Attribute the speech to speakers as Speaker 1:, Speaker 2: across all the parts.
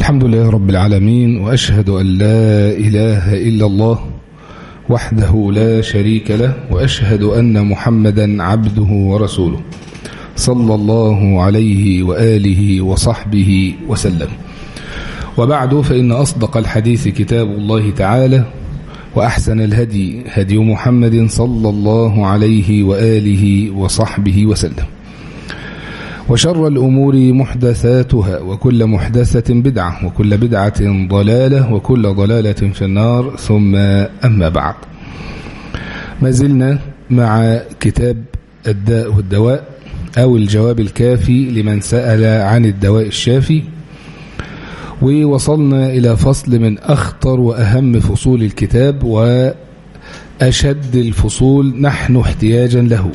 Speaker 1: الحمد لله رب العالمين وأشهد أن لا إله إلا الله وحده لا شريك له وأشهد أن محمدا عبده ورسوله صلى الله عليه وآله وصحبه وسلم وبعد فإن أصدق الحديث كتاب الله تعالى وأحسن الهدي هدي محمد صلى الله عليه وآله وصحبه وسلم وشر الأمور محدثاتها وكل محدثة بدعة وكل بدعة ضلالة وكل ضلالة في النار ثم أما بعد ما زلنا مع كتاب الداء والدواء أو الجواب الكافي لمن سأل عن الدواء الشافي ووصلنا إلى فصل من أخطر وأهم فصول الكتاب وأشد الفصول نحن احتياجا له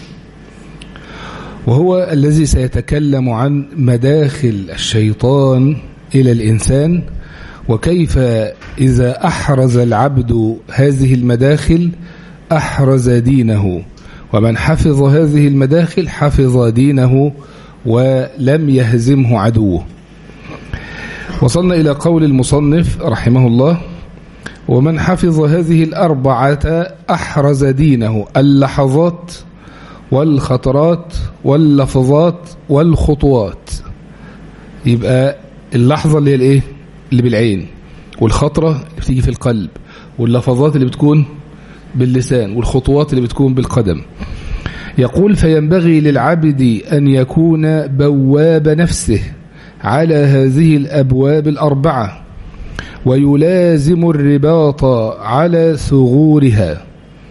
Speaker 1: وهو الذي سيتكلم عن مداخل الشيطان إلى الإنسان وكيف إذا أحرز العبد هذه المداخل أحرز دينه ومن حفظ هذه المداخل حفظ دينه ولم يهزمه عدوه وصلنا إلى قول المصنف رحمه الله ومن حفظ هذه الأربعة أحرز دينه اللحظات والخطرات واللفظات والخطوات يبقى اللحظة اللي هي الايه اللي بالعين والخطرة اللي بتيجي في القلب واللفظات اللي بتكون باللسان والخطوات اللي بتكون بالقدم يقول فينبغي للعبد أن يكون بواب نفسه على هذه الأبواب الأربعة ويلازم الرباط على ثغورها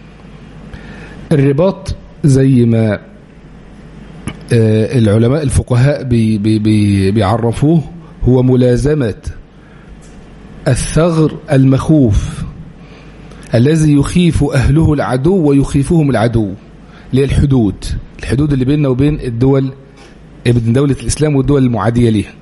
Speaker 1: الرباط زي ما العلماء الفقهاء بي بي بي بيعرفوه هو ملازمة الثغر المخوف الذي يخيف أهله العدو ويخيفهم العدو اللي هي الحدود الحدود اللي بيننا وبين الدول بين دولة الإسلام والدول المعادية ليها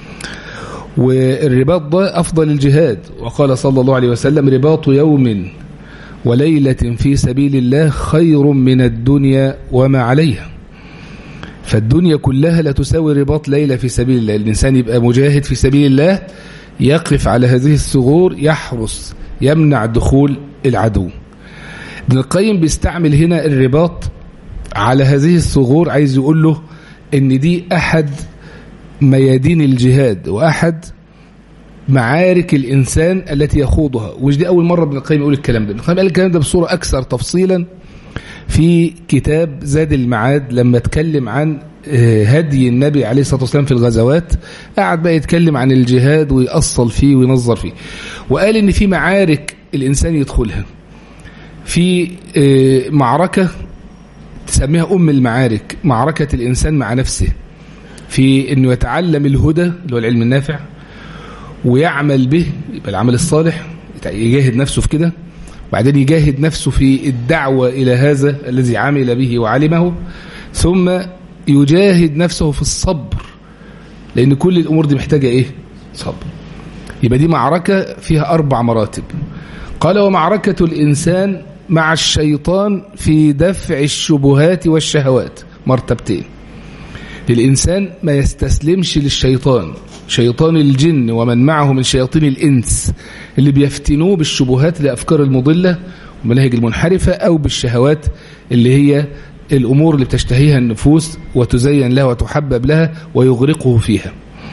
Speaker 1: والرباط ده أفضل الجهاد وقال صلى الله عليه وسلم رباط يوم وليلة في سبيل الله خير من الدنيا وما عليها فالدنيا كلها لا تساوي رباط ليلة في سبيل الله الإنسان يبقى مجاهد في سبيل الله يقف على هذه الثغور يحرس يمنع دخول العدو ابن القيم بيستعمل هنا الرباط على هذه الثغور عايز يقول له ان دي احد ميادين الجهاد واحد معارك الإنسان التي يخوضها ومش دي أول مرة ابن القيم يقول الكلام ده ابن القيم قال الكلام ده بصورة أكثر تفصيلا في كتاب زاد المعاد لما اتكلم عن هدي النبي عليه الصلاة والسلام في الغزوات قعد بقى يتكلم عن الجهاد ويأصل فيه وينظر فيه وقال ان في معارك الإنسان يدخلها في معركة تسميها أم المعارك معركة الإنسان مع نفسه في أنه يتعلم الهدى اللي هو العلم النافع ويعمل به يبقى العمل الصالح يجاهد نفسه في كده وبعدين يجاهد نفسه في الدعوة إلى هذا الذي عمل به وعلمه ثم يجاهد نفسه في الصبر لأن كل الأمور دي محتاجة إيه صبر يبقى دي معركة فيها أربع مراتب قال ومعركة الإنسان مع الشيطان في دفع الشبهات والشهوات مرتبتين الإنسان ما يستسلمش للشيطان شيطان الجن ومن معه من شياطين الإنس اللي بيفتنوه بالشبهات الأفكار المضلة والمناهج المنحرفة أو بالشهوات اللي هي الأمور اللي بتشتهيها النفوس وتزين لها وتحبب لها ويغرقه فيها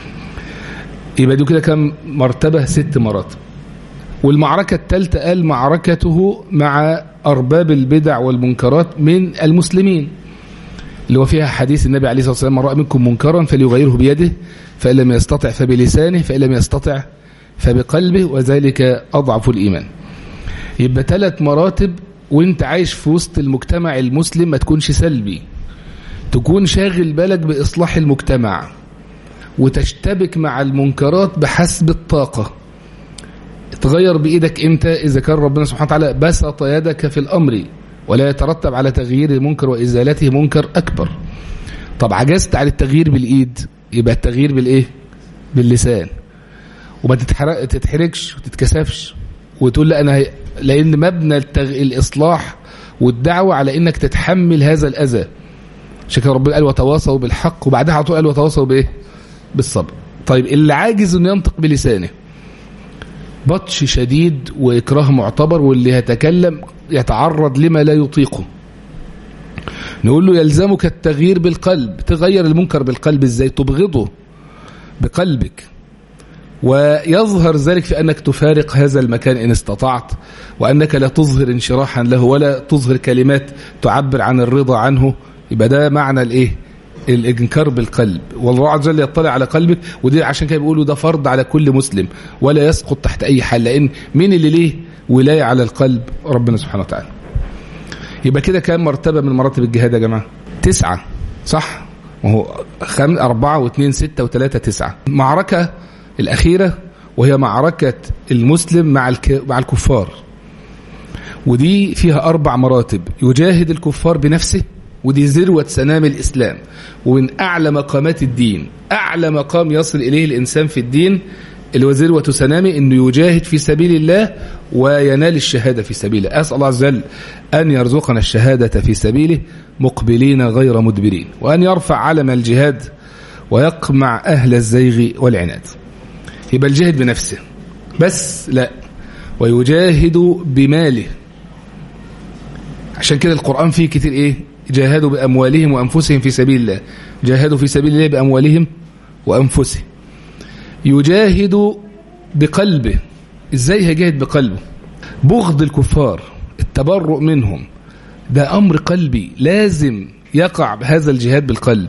Speaker 1: يبقى دي كده كم مرتبة ست مراتب والمعركة الثالثة قال معركته مع أرباب البدع والمنكرات من المسلمين اللي هو فيها حديث النبي عليه الصلاة والسلام من رأى منكم منكرا فليغيره بيده فإن لم يستطع فبلسانه فإن لم يستطع فبقلبه وذلك أضعف الإيمان يبقى ثلاث مراتب وانت عايش في وسط المجتمع المسلم ما تكونش سلبي تكون شاغل بالك بإصلاح المجتمع وتشتبك مع المنكرات بحسب الطاقة تغير بإيدك امتى إذا كان ربنا سبحانه وتعالى بسط يدك في الأمر ولا يترتب على تغيير المنكر وإزالته منكر أكبر طب عجزت عن التغيير بالإيد يبقى التغيير بالإيه باللسان وما تتحرق تتحركش وتتكسفش وتقول لا أنا لأن مبنى التغ... الإصلاح والدعوة على إنك تتحمل هذا الأذى عشان كده ربنا قال وتواصوا بالحق وبعدها على طول قال وتواصوا بإيه بالصبر طيب اللي عاجز إنه ينطق بلسانه بطش شديد وإكراه معتبر واللي يتكلم يتعرض لما لا يطيقه نقول له يلزمك التغيير بالقلب تغير المنكر بالقلب ازاي تبغضه بقلبك ويظهر ذلك في أنك تفارق هذا المكان إن استطعت وأنك لا تظهر انشراحا له ولا تظهر كلمات تعبر عن الرضا عنه يبقى ده معنى الايه الانكار بالقلب والله عز وجل يطلع على قلبك ودي عشان كده بيقولوا ده فرض على كل مسلم ولا يسقط تحت اي حال لان مين اللي ليه ولايه على القلب ربنا سبحانه وتعالى يبقى كده كام مرتبه من مراتب الجهاد يا جماعه تسعه صح وهو خم... أربعة واثنين ستة وثلاثة تسعة معركة الأخيرة وهي معركة المسلم مع الك... مع الكفار ودي فيها أربع مراتب يجاهد الكفار بنفسه ودي ذروة سنام الإسلام ومن أعلى مقامات الدين أعلى مقام يصل إليه الإنسان في الدين اللي هو ذروة سنامه أنه يجاهد في سبيل الله وينال الشهادة في سبيله أسأل الله عز وجل أن يرزقنا الشهادة في سبيله مقبلين غير مدبرين وأن يرفع علم الجهاد ويقمع أهل الزيغ والعناد يبقى الجهد بنفسه بس لا ويجاهد بماله عشان كده القرآن فيه كتير إيه جاهدوا بأموالهم وأنفسهم في سبيل الله جاهدوا في سبيل الله بأموالهم وأنفسهم يجاهد بقلبه ازاي هيجاهد بقلبه بغض الكفار التبرؤ منهم ده أمر قلبي لازم يقع هذا الجهاد بالقلب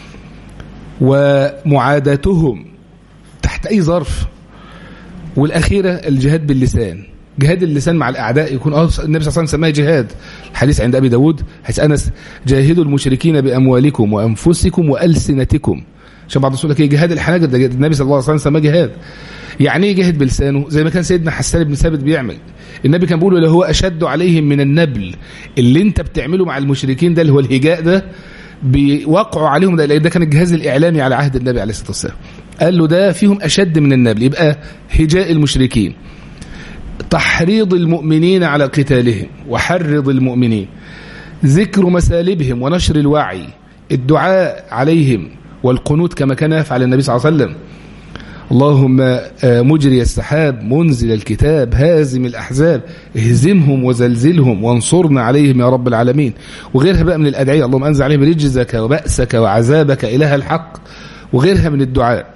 Speaker 1: ومعاداتهم تحت أي ظرف والأخيرة الجهاد باللسان جهاد اللسان مع الأعداء يكون النبي صلى الله عليه وسلم سماه جهاد الحديث عند أبي داود حيث أنس جاهدوا المشركين بأموالكم وأنفسكم وألسنتكم عشان بعض الرسول لك ايه جهاد الحناجر ده النبي صلى الله عليه وسلم سماه جهاد يعني ايه جاهد بلسانه زي ما كان سيدنا حسان بن ثابت بيعمل النبي كان بيقول له هو اشد عليهم من النبل اللي انت بتعمله مع المشركين ده اللي هو الهجاء ده بيوقعوا عليهم ده ده كان الجهاز الاعلامي على عهد النبي عليه الصلاه والسلام قال له ده فيهم اشد من النبل يبقى هجاء المشركين تحريض المؤمنين على قتالهم وحرض المؤمنين ذكر مسالبهم ونشر الوعي الدعاء عليهم والقنوت كما كان يفعل النبي صلى الله عليه وسلم اللهم مجري السحاب منزل الكتاب هازم الأحزاب اهزمهم وزلزلهم وانصرنا عليهم يا رب العالمين وغيرها بقى من الأدعية اللهم أنزل عليهم رجزك وبأسك وعذابك إله الحق وغيرها من الدعاء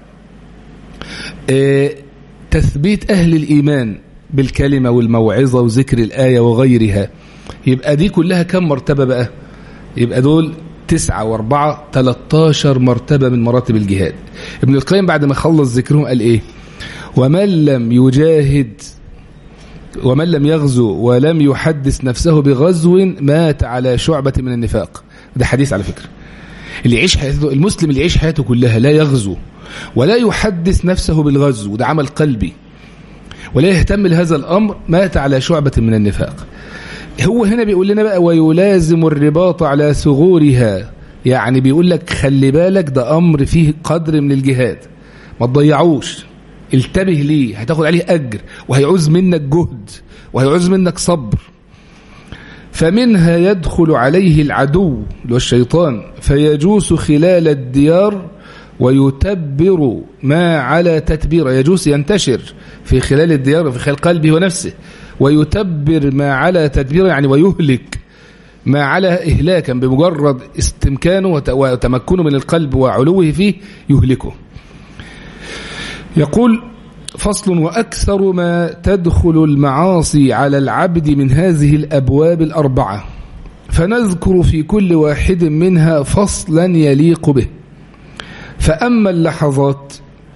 Speaker 1: تثبيت أهل الإيمان بالكلمة والموعظة وذكر الآية وغيرها يبقى دي كلها كم مرتبة بقى يبقى دول تسعة واربعة تلتاشر مرتبة من مراتب الجهاد ابن القيم بعد ما خلص ذكرهم قال ايه ومن لم يجاهد ومن لم يغزو ولم يحدث نفسه بغزو مات على شعبة من النفاق ده حديث على فكرة اللي يعيش حياته المسلم اللي يعيش حياته كلها لا يغزو ولا يحدث نفسه بالغزو ده عمل قلبي ولا يهتم لهذا الأمر مات على شعبة من النفاق هو هنا بيقول لنا بقى ويلازم الرباط على ثغورها يعني بيقول لك خلي بالك ده أمر فيه قدر من الجهاد ما تضيعوش التبه ليه هتاخد عليه أجر وهيعوز منك جهد وهيعوز منك صبر فمنها يدخل عليه العدو اللي هو الشيطان فيجوس خلال الديار ويتبر ما على تتبير يجوس ينتشر في خلال الديار في خلال قلبه ونفسه ويتبر ما على تدبيره يعني ويهلك ما على إهلاكا بمجرد استمكانه وتمكنه من القلب وعلوه فيه يهلكه يقول فصل وأكثر ما تدخل المعاصي على العبد من هذه الأبواب الأربعة فنذكر في كل واحد منها فصلا يليق به فأما اللحظات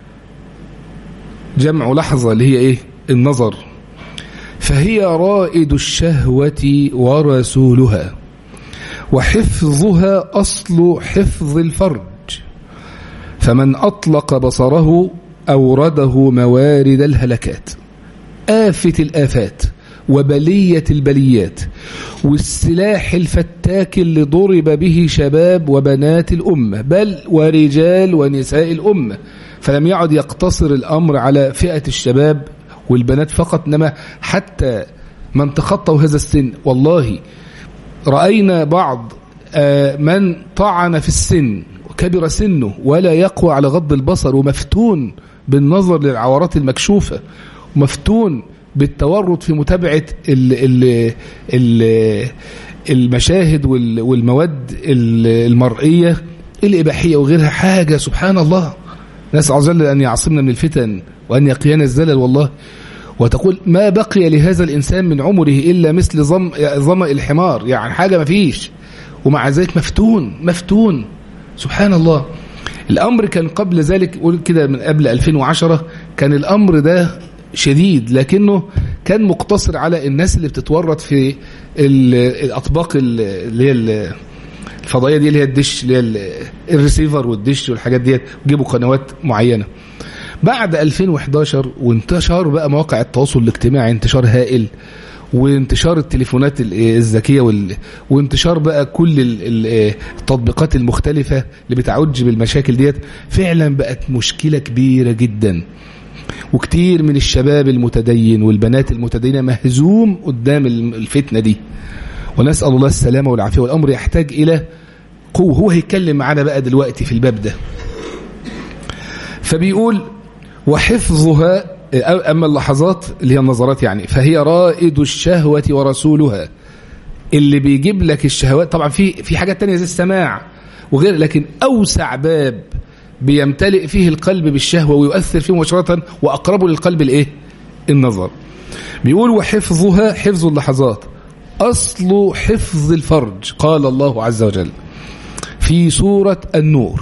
Speaker 1: جمع لحظة اللي هي إيه النظر فهي رائد الشهوة ورسولها وحفظها أصل حفظ الفرج فمن أطلق بصره أورده موارد الهلكات آفة الآفات وبلية البليات والسلاح الفتاك اللي ضرب به شباب وبنات الأمة بل ورجال ونساء الأمة فلم يعد يقتصر الأمر على فئة الشباب والبنات فقط إنما حتى من تخطوا هذا السن والله رأينا بعض من طعن في السن وكبر سنه ولا يقوى على غض البصر ومفتون بالنظر للعورات المكشوفة مفتون بالتورط في متابعة ال ال ال المشاهد والمواد المرئية الإباحية وغيرها حاجة سبحان الله نسأل عز وجل أن يعصمنا من الفتن وأن يقينا الزلل والله وتقول ما بقي لهذا الإنسان من عمره إلا مثل ظم ظمأ الحمار يعني حاجة ما فيش ومع ذلك مفتون مفتون سبحان الله الأمر كان قبل ذلك قول كده من قبل 2010 كان الأمر ده شديد لكنه كان مقتصر على الناس اللي بتتورط في الأطباق اللي هي الفضائية دي اللي هي الدش اللي هي الريسيفر والدش والحاجات دي يجيبوا قنوات معينة بعد 2011 وانتشار بقى مواقع التواصل الاجتماعي انتشار هائل وانتشار التليفونات الذكيه وانتشار بقى كل التطبيقات المختلفه اللي بتعج بالمشاكل ديت فعلا بقت مشكله كبيره جدا وكتير من الشباب المتدين والبنات المتدينه مهزوم قدام الفتنه دي ونسال الله السلامه والعافيه والامر يحتاج الى قوه هو هيتكلم معانا بقى دلوقتي في الباب ده فبيقول وحفظها أما اللحظات اللي هي النظرات يعني فهي رائد الشهوة ورسولها اللي بيجيب لك الشهوات طبعا في في حاجات تانية زي السماع وغير لكن أوسع باب بيمتلئ فيه القلب بالشهوة ويؤثر فيه مباشرة وأقربه للقلب الإيه؟ النظر بيقول وحفظها حفظ اللحظات أصل حفظ الفرج قال الله عز وجل في سورة النور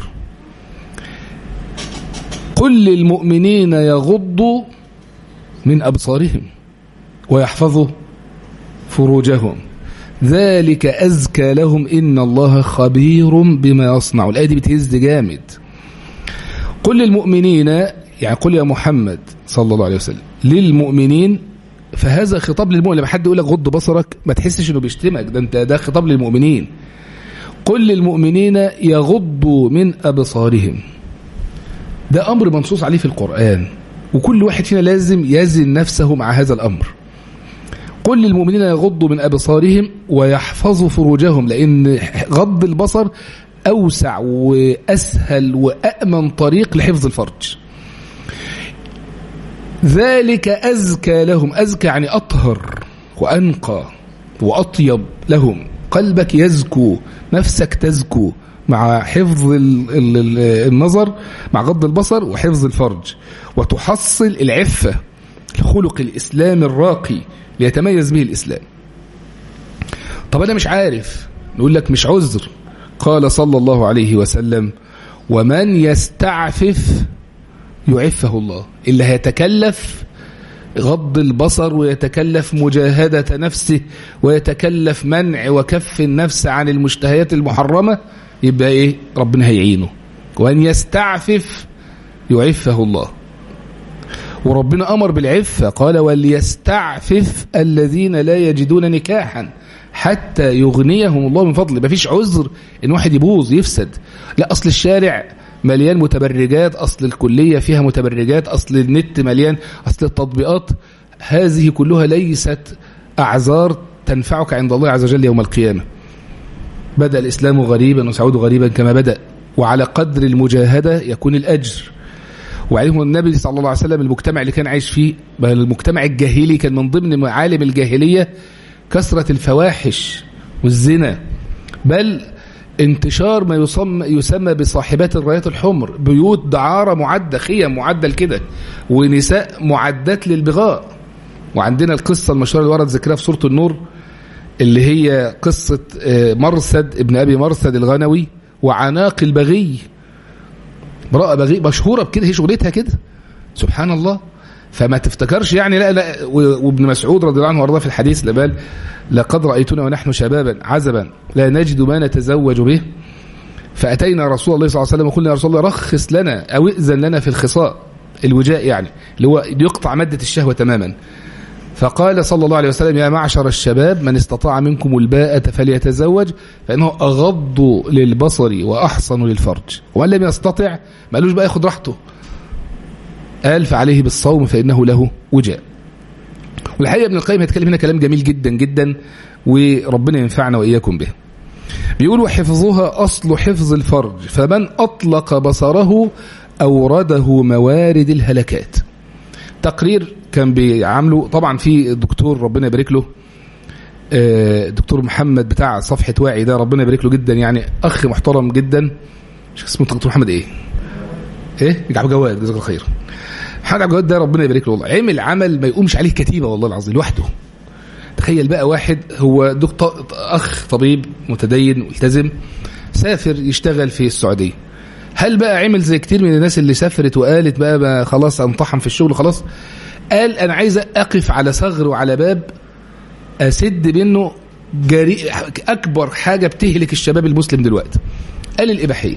Speaker 1: قل للمؤمنين يغضوا من أبصارهم ويحفظوا فروجهم ذلك أزكى لهم إن الله خبير بما يصنع الآية دي بتهز جامد قل للمؤمنين يعني قل يا محمد صلى الله عليه وسلم للمؤمنين فهذا خطاب للمؤمن لما حد يقول لك غض بصرك ما تحسش انه بيشتمك ده انت ده خطاب للمؤمنين قل للمؤمنين يغضوا من ابصارهم ده امر منصوص عليه في القران وكل واحد فينا لازم يزن نفسه مع هذا الامر قل للمؤمنين يغضوا من ابصارهم ويحفظوا فروجهم لان غض البصر اوسع واسهل وامن طريق لحفظ الفرج ذلك أزكى لهم أزكى يعني أطهر وأنقى وأطيب لهم قلبك يزكو نفسك تزكو مع حفظ النظر مع غض البصر وحفظ الفرج وتحصل العفة الخلق الإسلام الراقي ليتميز به الإسلام طب أنا مش عارف نقول لك مش عذر قال صلى الله عليه وسلم ومن يستعفف يعفه الله اللي هيتكلف غض البصر ويتكلف مجاهدة نفسه ويتكلف منع وكف النفس عن المشتهيات المحرمة يبقى ايه ربنا هيعينه وأن يستعفف يعفه الله وربنا أمر بالعفة قال وليستعفف الذين لا يجدون نكاحا حتى يغنيهم الله من فضله ما فيش عذر ان واحد يبوظ يفسد لا أصل الشارع مليان متبرجات أصل الكلية فيها متبرجات أصل النت مليان أصل التطبيقات هذه كلها ليست أعذار تنفعك عند الله عز وجل يوم القيامة بدأ الإسلام غريبا وسعود غريبا كما بدأ وعلى قدر المجاهدة يكون الأجر وعليهم النبي صلى الله عليه وسلم المجتمع اللي كان عايش فيه المجتمع الجاهلي كان من ضمن معالم الجاهلية كثرة الفواحش والزنا بل انتشار ما يسمى, يسمى بصاحبات الرايات الحمر بيوت دعارة معدة خيم معدة كده ونساء معدات للبغاء وعندنا القصة المشهورة اللي ورد ذكرها في سورة النور اللي هي قصة مرثد ابن أبي مرثد الغنوي وعناق البغي امرأة بغي مشهورة بكده هي شغلتها كده سبحان الله فما تفتكرش يعني لا لا وابن مسعود رضي الله عنه وارضاه في الحديث لبال لقد رأيتنا ونحن شبابا عزبا لا نجد ما نتزوج به فأتينا رسول الله صلى الله عليه وسلم وقلنا يا رسول الله رخص لنا أو ائذن لنا في الخصاء الوجاء يعني اللي هو يقطع مادة الشهوة تماما فقال صلى الله عليه وسلم يا معشر الشباب من استطاع منكم الباءة فليتزوج فإنه أغض للبصر وأحصن للفرج ومن لم يستطع ما قالوش بقى ياخد راحته قال فعليه بالصوم فإنه له وجاء والحقيقة ابن القيم هيتكلم هنا كلام جميل جدا جدا وربنا ينفعنا وإياكم به بيقول وحفظها أصل حفظ الفرج فمن أطلق بصره أورده موارد الهلكات تقرير كان بيعامله طبعا في الدكتور ربنا يبارك له الدكتور محمد بتاع صفحة واعي ده ربنا يبارك له جدا يعني أخ محترم جدا مش اسمه دكتور محمد إيه إيه عبد جواد جزاك الله خير محمد عبد الجواد ده ربنا يبارك له والله عمل عمل ما يقومش عليه كتيبة والله العظيم لوحده تخيل بقى واحد هو دكتور أخ طبيب متدين ملتزم سافر يشتغل في السعودية هل بقى عمل زي كتير من الناس اللي سافرت وقالت بقى, بقى خلاص انطحن في الشغل خلاص قال أنا عايز أقف على ثغر وعلى باب أسد منه جري أكبر حاجة بتهلك الشباب المسلم دلوقتي قال الإباحية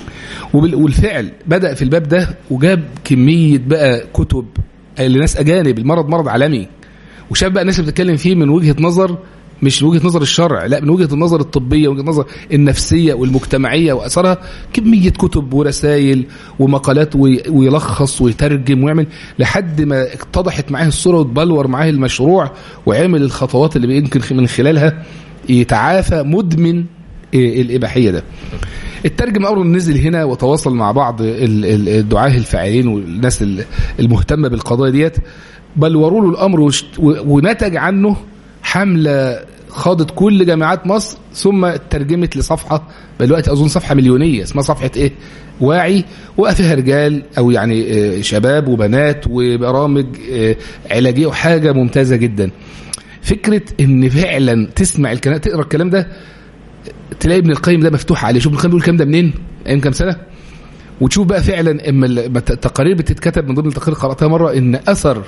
Speaker 1: والفعل بدأ في الباب ده وجاب كمية بقى كتب لناس أجانب المرض مرض عالمي وشاف بقى الناس بتتكلم فيه من وجهة نظر مش من وجهة نظر الشرع لا من وجهة النظر الطبية وجهة النظر النفسية والمجتمعية وأثرها كمية كتب ورسائل ومقالات ويلخص ويترجم ويعمل لحد ما اتضحت معاه الصورة وتبلور معاه المشروع وعمل الخطوات اللي يمكن من خلالها يتعافى مدمن الإباحية ده الترجم أمر نزل هنا وتواصل مع بعض الدعاه الفاعلين والناس المهتمة بالقضايا ديت بلوروا له الأمر ونتج عنه حملة خاضت كل جامعات مصر ثم ترجمت لصفحة دلوقتي أظن صفحة مليونية اسمها صفحة إيه واعي وفيها رجال أو يعني شباب وبنات وبرامج علاجية وحاجة ممتازة جدا فكرة ان فعلا تسمع الكلام تقرا الكلام ده تلاقي ابن القيم ده مفتوح عليه شوف ابن القيم بيقول الكلام ده منين ايام كام سنه وتشوف بقى فعلا اما التقارير بتتكتب من ضمن التقارير قراتها مره ان اثر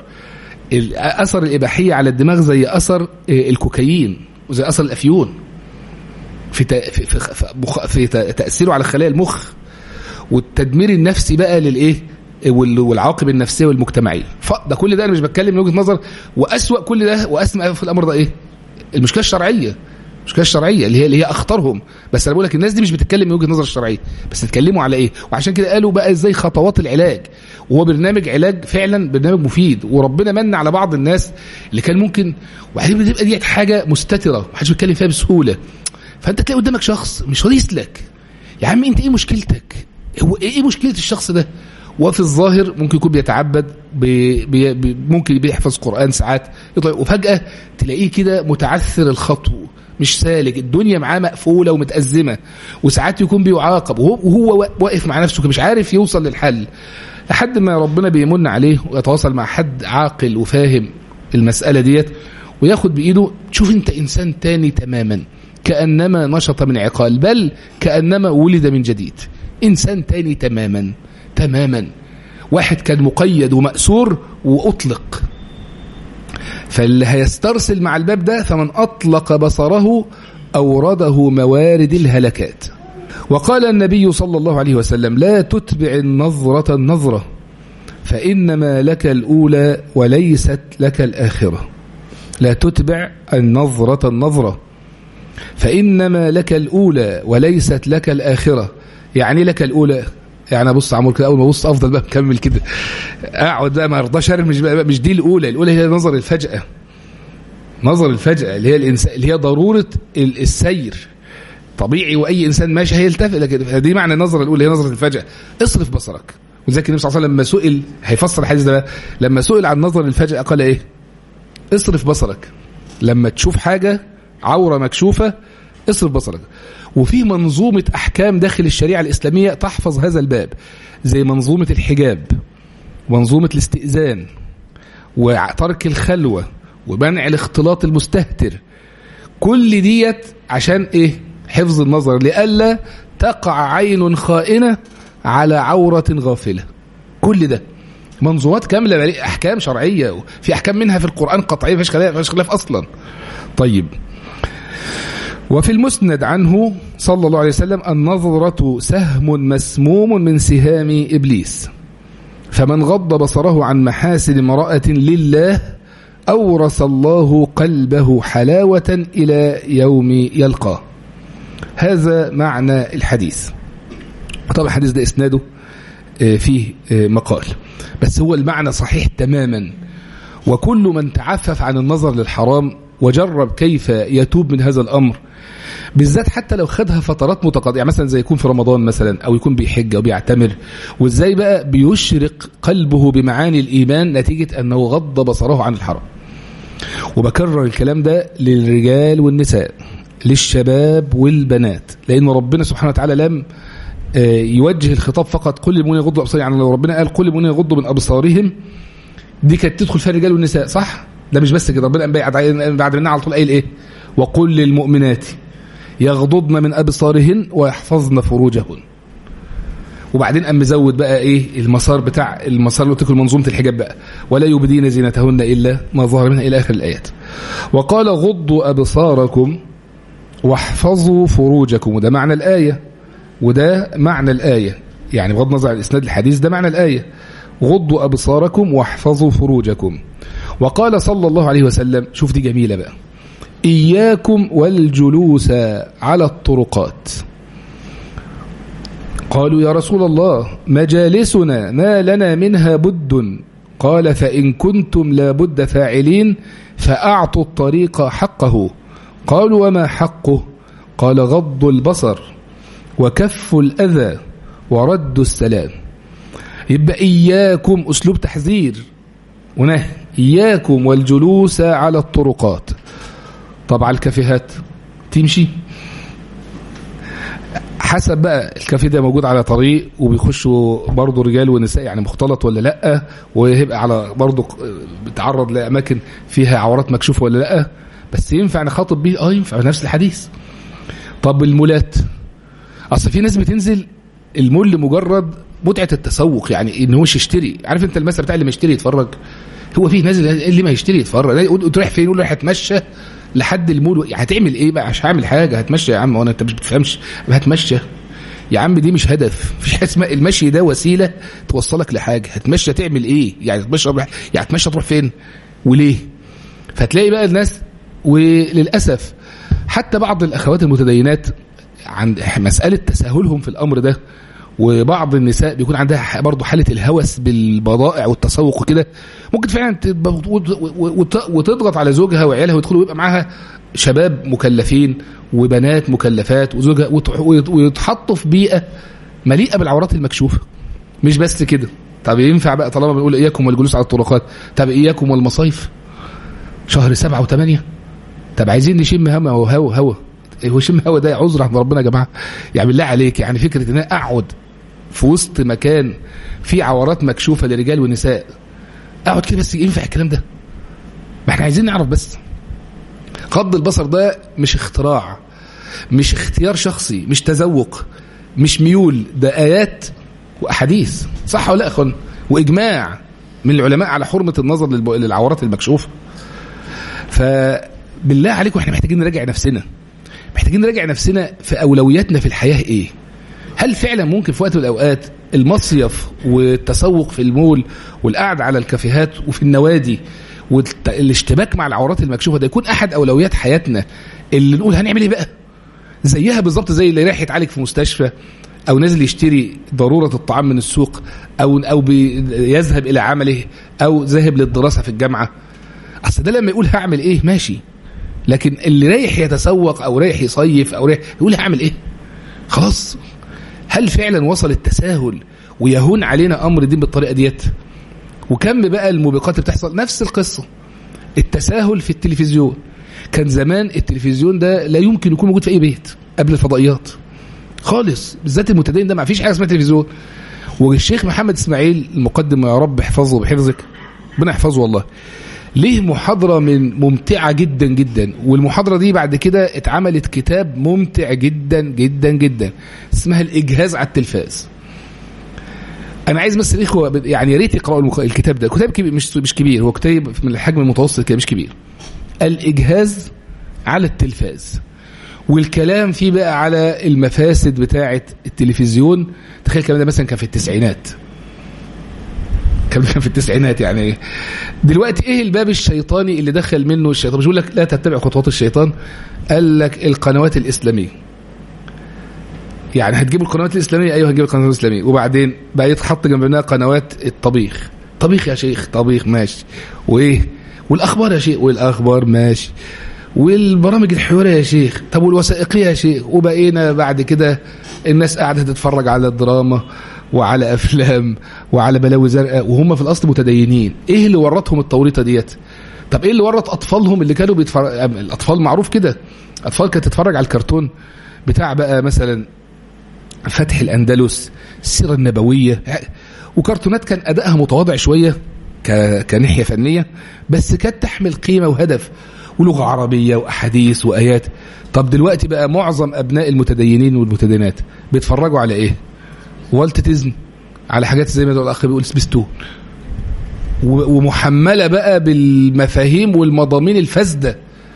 Speaker 1: اثر الاباحيه على الدماغ زي اثر الكوكايين وزي اثر الافيون في في في, في تاثيره على خلايا المخ والتدمير النفسي بقى للايه والعواقب النفسيه والمجتمعيه فده كل ده انا مش بتكلم من وجهه نظر واسوا كل ده واسمى في الامر ده ايه المشكله الشرعيه المشكله الشرعيه اللي هي اللي هي اخطرهم بس انا بقول لك الناس دي مش بتتكلم من وجهه نظر الشرعيه بس بيتكلموا على ايه وعشان كده قالوا بقى ازاي خطوات العلاج وهو برنامج علاج فعلا برنامج مفيد وربنا من على بعض الناس اللي كان ممكن وبعدين بتبقى دي حاجه مستتره محدش بيتكلم فيها بسهوله فانت تلاقي قدامك شخص مش راضي يسلك يا عم انت ايه مشكلتك هو ايه مشكله الشخص ده وفي الظاهر ممكن يكون بيتعبد بي بي ممكن بيحفظ قرآن ساعات وفجأة تلاقيه كده متعثر الخطو مش سالك الدنيا معاه مقفولة ومتأزمة وساعات يكون بيعاقب وهو واقف مع نفسه مش عارف يوصل للحل لحد ما ربنا بيمن عليه ويتواصل مع حد عاقل وفاهم المسألة ديت وياخد بإيده تشوف انت إنسان تاني تماما كأنما نشط من عقال بل كأنما ولد من جديد إنسان تاني تماما تماما واحد كان مقيد ومأسور وأطلق فاللي هيسترسل مع الباب ده فمن أطلق بصره أورده موارد الهلكات وقال النبي صلى الله عليه وسلم لا تتبع النظرة النظرة فإنما لك الأولى وليست لك الآخرة لا تتبع النظرة النظرة فإنما لك الأولى وليست لك الآخرة يعني لك الأولى يعني ابص عمول كده اول ما ابص افضل بقى مكمل كده اقعد بقى ما ارضاش مش بقى مش دي الاولى الاولى هي نظر الفجاه نظر الفجاه اللي هي الانسان اللي هي ضروره السير طبيعي واي انسان ماشي هيلتفت لكن دي معنى النظره الاولى هي نظره الفجاه اصرف بصرك وذلك النبي صلى الله عليه وسلم لما سئل هيفسر الحديث ده لما سئل عن نظر الفجاه قال ايه اصرف بصرك لما تشوف حاجه عوره مكشوفه اصرف بصرك وفي منظومة أحكام داخل الشريعة الإسلامية تحفظ هذا الباب زي منظومة الحجاب ومنظومة الاستئذان وترك الخلوة ومنع الاختلاط المستهتر كل ديت عشان ايه حفظ النظر لئلا تقع عين خائنة على عورة غافلة كل ده منظومات كاملة أحكام شرعية في أحكام منها في القرآن قطعية فيش خلاف أصلا طيب وفي المسند عنه صلى الله عليه وسلم النظرة سهم مسموم من سهام إبليس فمن غض بصره عن محاسن امرأة لله أورث الله قلبه حلاوة إلى يوم يلقاه هذا معنى الحديث طبعا الحديث ده إسناده فيه مقال بس هو المعنى صحيح تماما وكل من تعفف عن النظر للحرام وجرب كيف يتوب من هذا الأمر بالذات حتى لو خدها فترات متقاطعه يعني مثلا زي يكون في رمضان مثلا او يكون بيحج او بيعتمر وازاي بقى بيشرق قلبه بمعاني الايمان نتيجه انه غض بصره عن الحرام وبكرر الكلام ده للرجال والنساء للشباب والبنات لان ربنا سبحانه وتعالى لم يوجه الخطاب فقط كل المؤمنين يغضوا ابصارهم يعني لو ربنا قال كل المؤمنين يغضوا من ابصارهم دي كانت تدخل فيها الرجال والنساء صح ده مش بس كده ربنا بعد منها على طول قايل ايه وقل للمؤمنات يغضضن من ابصارهن ويحفظن فروجهن وبعدين قام مزود بقى ايه المسار بتاع المسار اللي قلت منظومه الحجاب بقى ولا يبدين زينتهن الا ما ظهر منها الى اخر الايات وقال غضوا ابصاركم واحفظوا فروجكم وده معنى الايه وده معنى الايه يعني بغض النظر عن اسناد الحديث ده معنى الايه غضوا ابصاركم واحفظوا فروجكم وقال صلى الله عليه وسلم شوف دي جميله بقى إياكم والجلوس على الطرقات قالوا يا رسول الله مجالسنا ما لنا منها بد قال فإن كنتم لا بد فاعلين فأعطوا الطريق حقه قالوا وما حقه قال غض البصر وكف الأذى ورد السلام يبقى إياكم أسلوب تحذير ونهي إياكم والجلوس على الطرقات طبعا الكافيهات تمشي حسب بقى الكافيه ده موجود على طريق وبيخشوا برضه رجال ونساء يعني مختلط ولا لا ويبقى على برضه بيتعرض لاماكن فيها عورات مكشوفه ولا لا بس ينفع نخاطب بيه اه ينفع نفس الحديث طب المولات اصل في ناس بتنزل المول لمجرد متعه التسوق يعني ان هو يشتري عارف انت المثل بتاع اللي ما يشتري يتفرج هو في نازل اللي ما يشتري يتفرج تروح فين يقول رايح اتمشى لحد المول يعني هتعمل ايه بقى مش هعمل حاجه هتمشى يا عم وانا انت مش بتفهمش هتمشى يا عم دي مش هدف مفيش حاجه اسمها المشي ده وسيله توصلك لحاجه هتمشى تعمل ايه يعني تمشى يعني هتمشى تروح فين وليه فتلاقي بقى الناس وللاسف حتى بعض الاخوات المتدينات عند مساله تساهلهم في الامر ده وبعض النساء بيكون عندها برضه حاله الهوس بالبضائع والتسوق وكده ممكن فعلا وتضغط على زوجها وعيالها ويدخلوا ويبقى معاها شباب مكلفين وبنات مكلفات وزوجها ويتحطوا في بيئه مليئه بالعورات المكشوفه مش بس كده طب ينفع بقى طالما بنقول اياكم والجلوس على الطرقات طب اياكم والمصايف شهر سبعة وثمانية طب عايزين نشم هوا وهوا هوا هو شم هوا ده عذر عند ربنا يا جماعه يعني بالله عليك يعني فكره ان انا اقعد في وسط مكان فيه عورات مكشوفه لرجال ونساء اقعد كده بس ينفع الكلام ده ما احنا عايزين نعرف بس غض البصر ده مش اختراع مش اختيار شخصي مش تذوق مش ميول ده ايات واحاديث صح ولا لا يا اخوان واجماع من العلماء على حرمه النظر للعورات المكشوفه فبالله عليكم احنا محتاجين نراجع نفسنا محتاجين نراجع نفسنا في اولوياتنا في الحياه ايه هل فعلا ممكن في وقت من الاوقات المصيف والتسوق في المول والقعد على الكافيهات وفي النوادي والاشتباك مع العورات المكشوفه ده يكون احد اولويات حياتنا اللي نقول هنعمل ايه بقى زيها بالظبط زي اللي رايح يتعالج في مستشفى او نازل يشتري ضروره الطعام من السوق او او يذهب الى عمله او ذاهب للدراسه في الجامعه اصل ده لما يقول هعمل ايه ماشي لكن اللي رايح يتسوق او رايح يصيف او رايح يقول هعمل ايه خلاص هل فعلا وصل التساهل ويهون علينا امر الدين بالطريقه ديت وكم بقى الموبقات اللي بتحصل نفس القصه التساهل في التلفزيون كان زمان التلفزيون ده لا يمكن يكون موجود في اي بيت قبل الفضائيات خالص بالذات المتدين ده ما فيش حاجه اسمها تلفزيون والشيخ محمد اسماعيل المقدم يا رب احفظه بحفظك ربنا يحفظه والله ليه محاضرة من ممتعة جدا جدا والمحاضرة دي بعد كده اتعملت كتاب ممتع جدا جدا جدا اسمها الإجهاز على التلفاز أنا عايز بس الإخوة يعني يا ريت يقرأوا الكتاب ده كتاب كبير مش مش كبير هو كتاب من الحجم المتوسط كده مش كبير الإجهاز على التلفاز والكلام فيه بقى على المفاسد بتاعة التلفزيون تخيل الكلام ده مثلا كان في التسعينات كان في التسعينات يعني دلوقتي ايه الباب الشيطاني اللي دخل منه الشيطان مش بيقول لك لا تتبع خطوات الشيطان قال لك القنوات الاسلاميه يعني هتجيب القنوات الاسلاميه ايوه هتجيب القنوات الاسلاميه وبعدين بقى يتحط جنب منها قنوات الطبيخ طبيخ يا شيخ طبيخ ماشي وايه والاخبار يا شيخ والاخبار ماشي والبرامج الحواريه يا شيخ طب والوثائقيه يا شيخ وبقينا بعد كده الناس قاعده تتفرج على الدراما وعلى افلام وعلى بلاوي زرقاء وهم في الاصل متدينين ايه اللي ورطهم التوريطه ديت طب ايه اللي ورط اطفالهم اللي كانوا بيتفرج الاطفال معروف كده اطفال كانت تتفرج على الكرتون بتاع بقى مثلا فتح الاندلس السيره النبويه وكرتونات كان ادائها متواضع شويه ك... كناحيه فنيه بس كانت تحمل قيمه وهدف ولغه عربيه واحاديث وايات طب دلوقتي بقى معظم ابناء المتدينين والمتدينات بيتفرجوا على ايه والت ديزني على حاجات زي ما الاخ بيقول سبيستون ومحمله بقى بالمفاهيم والمضامين الفاسده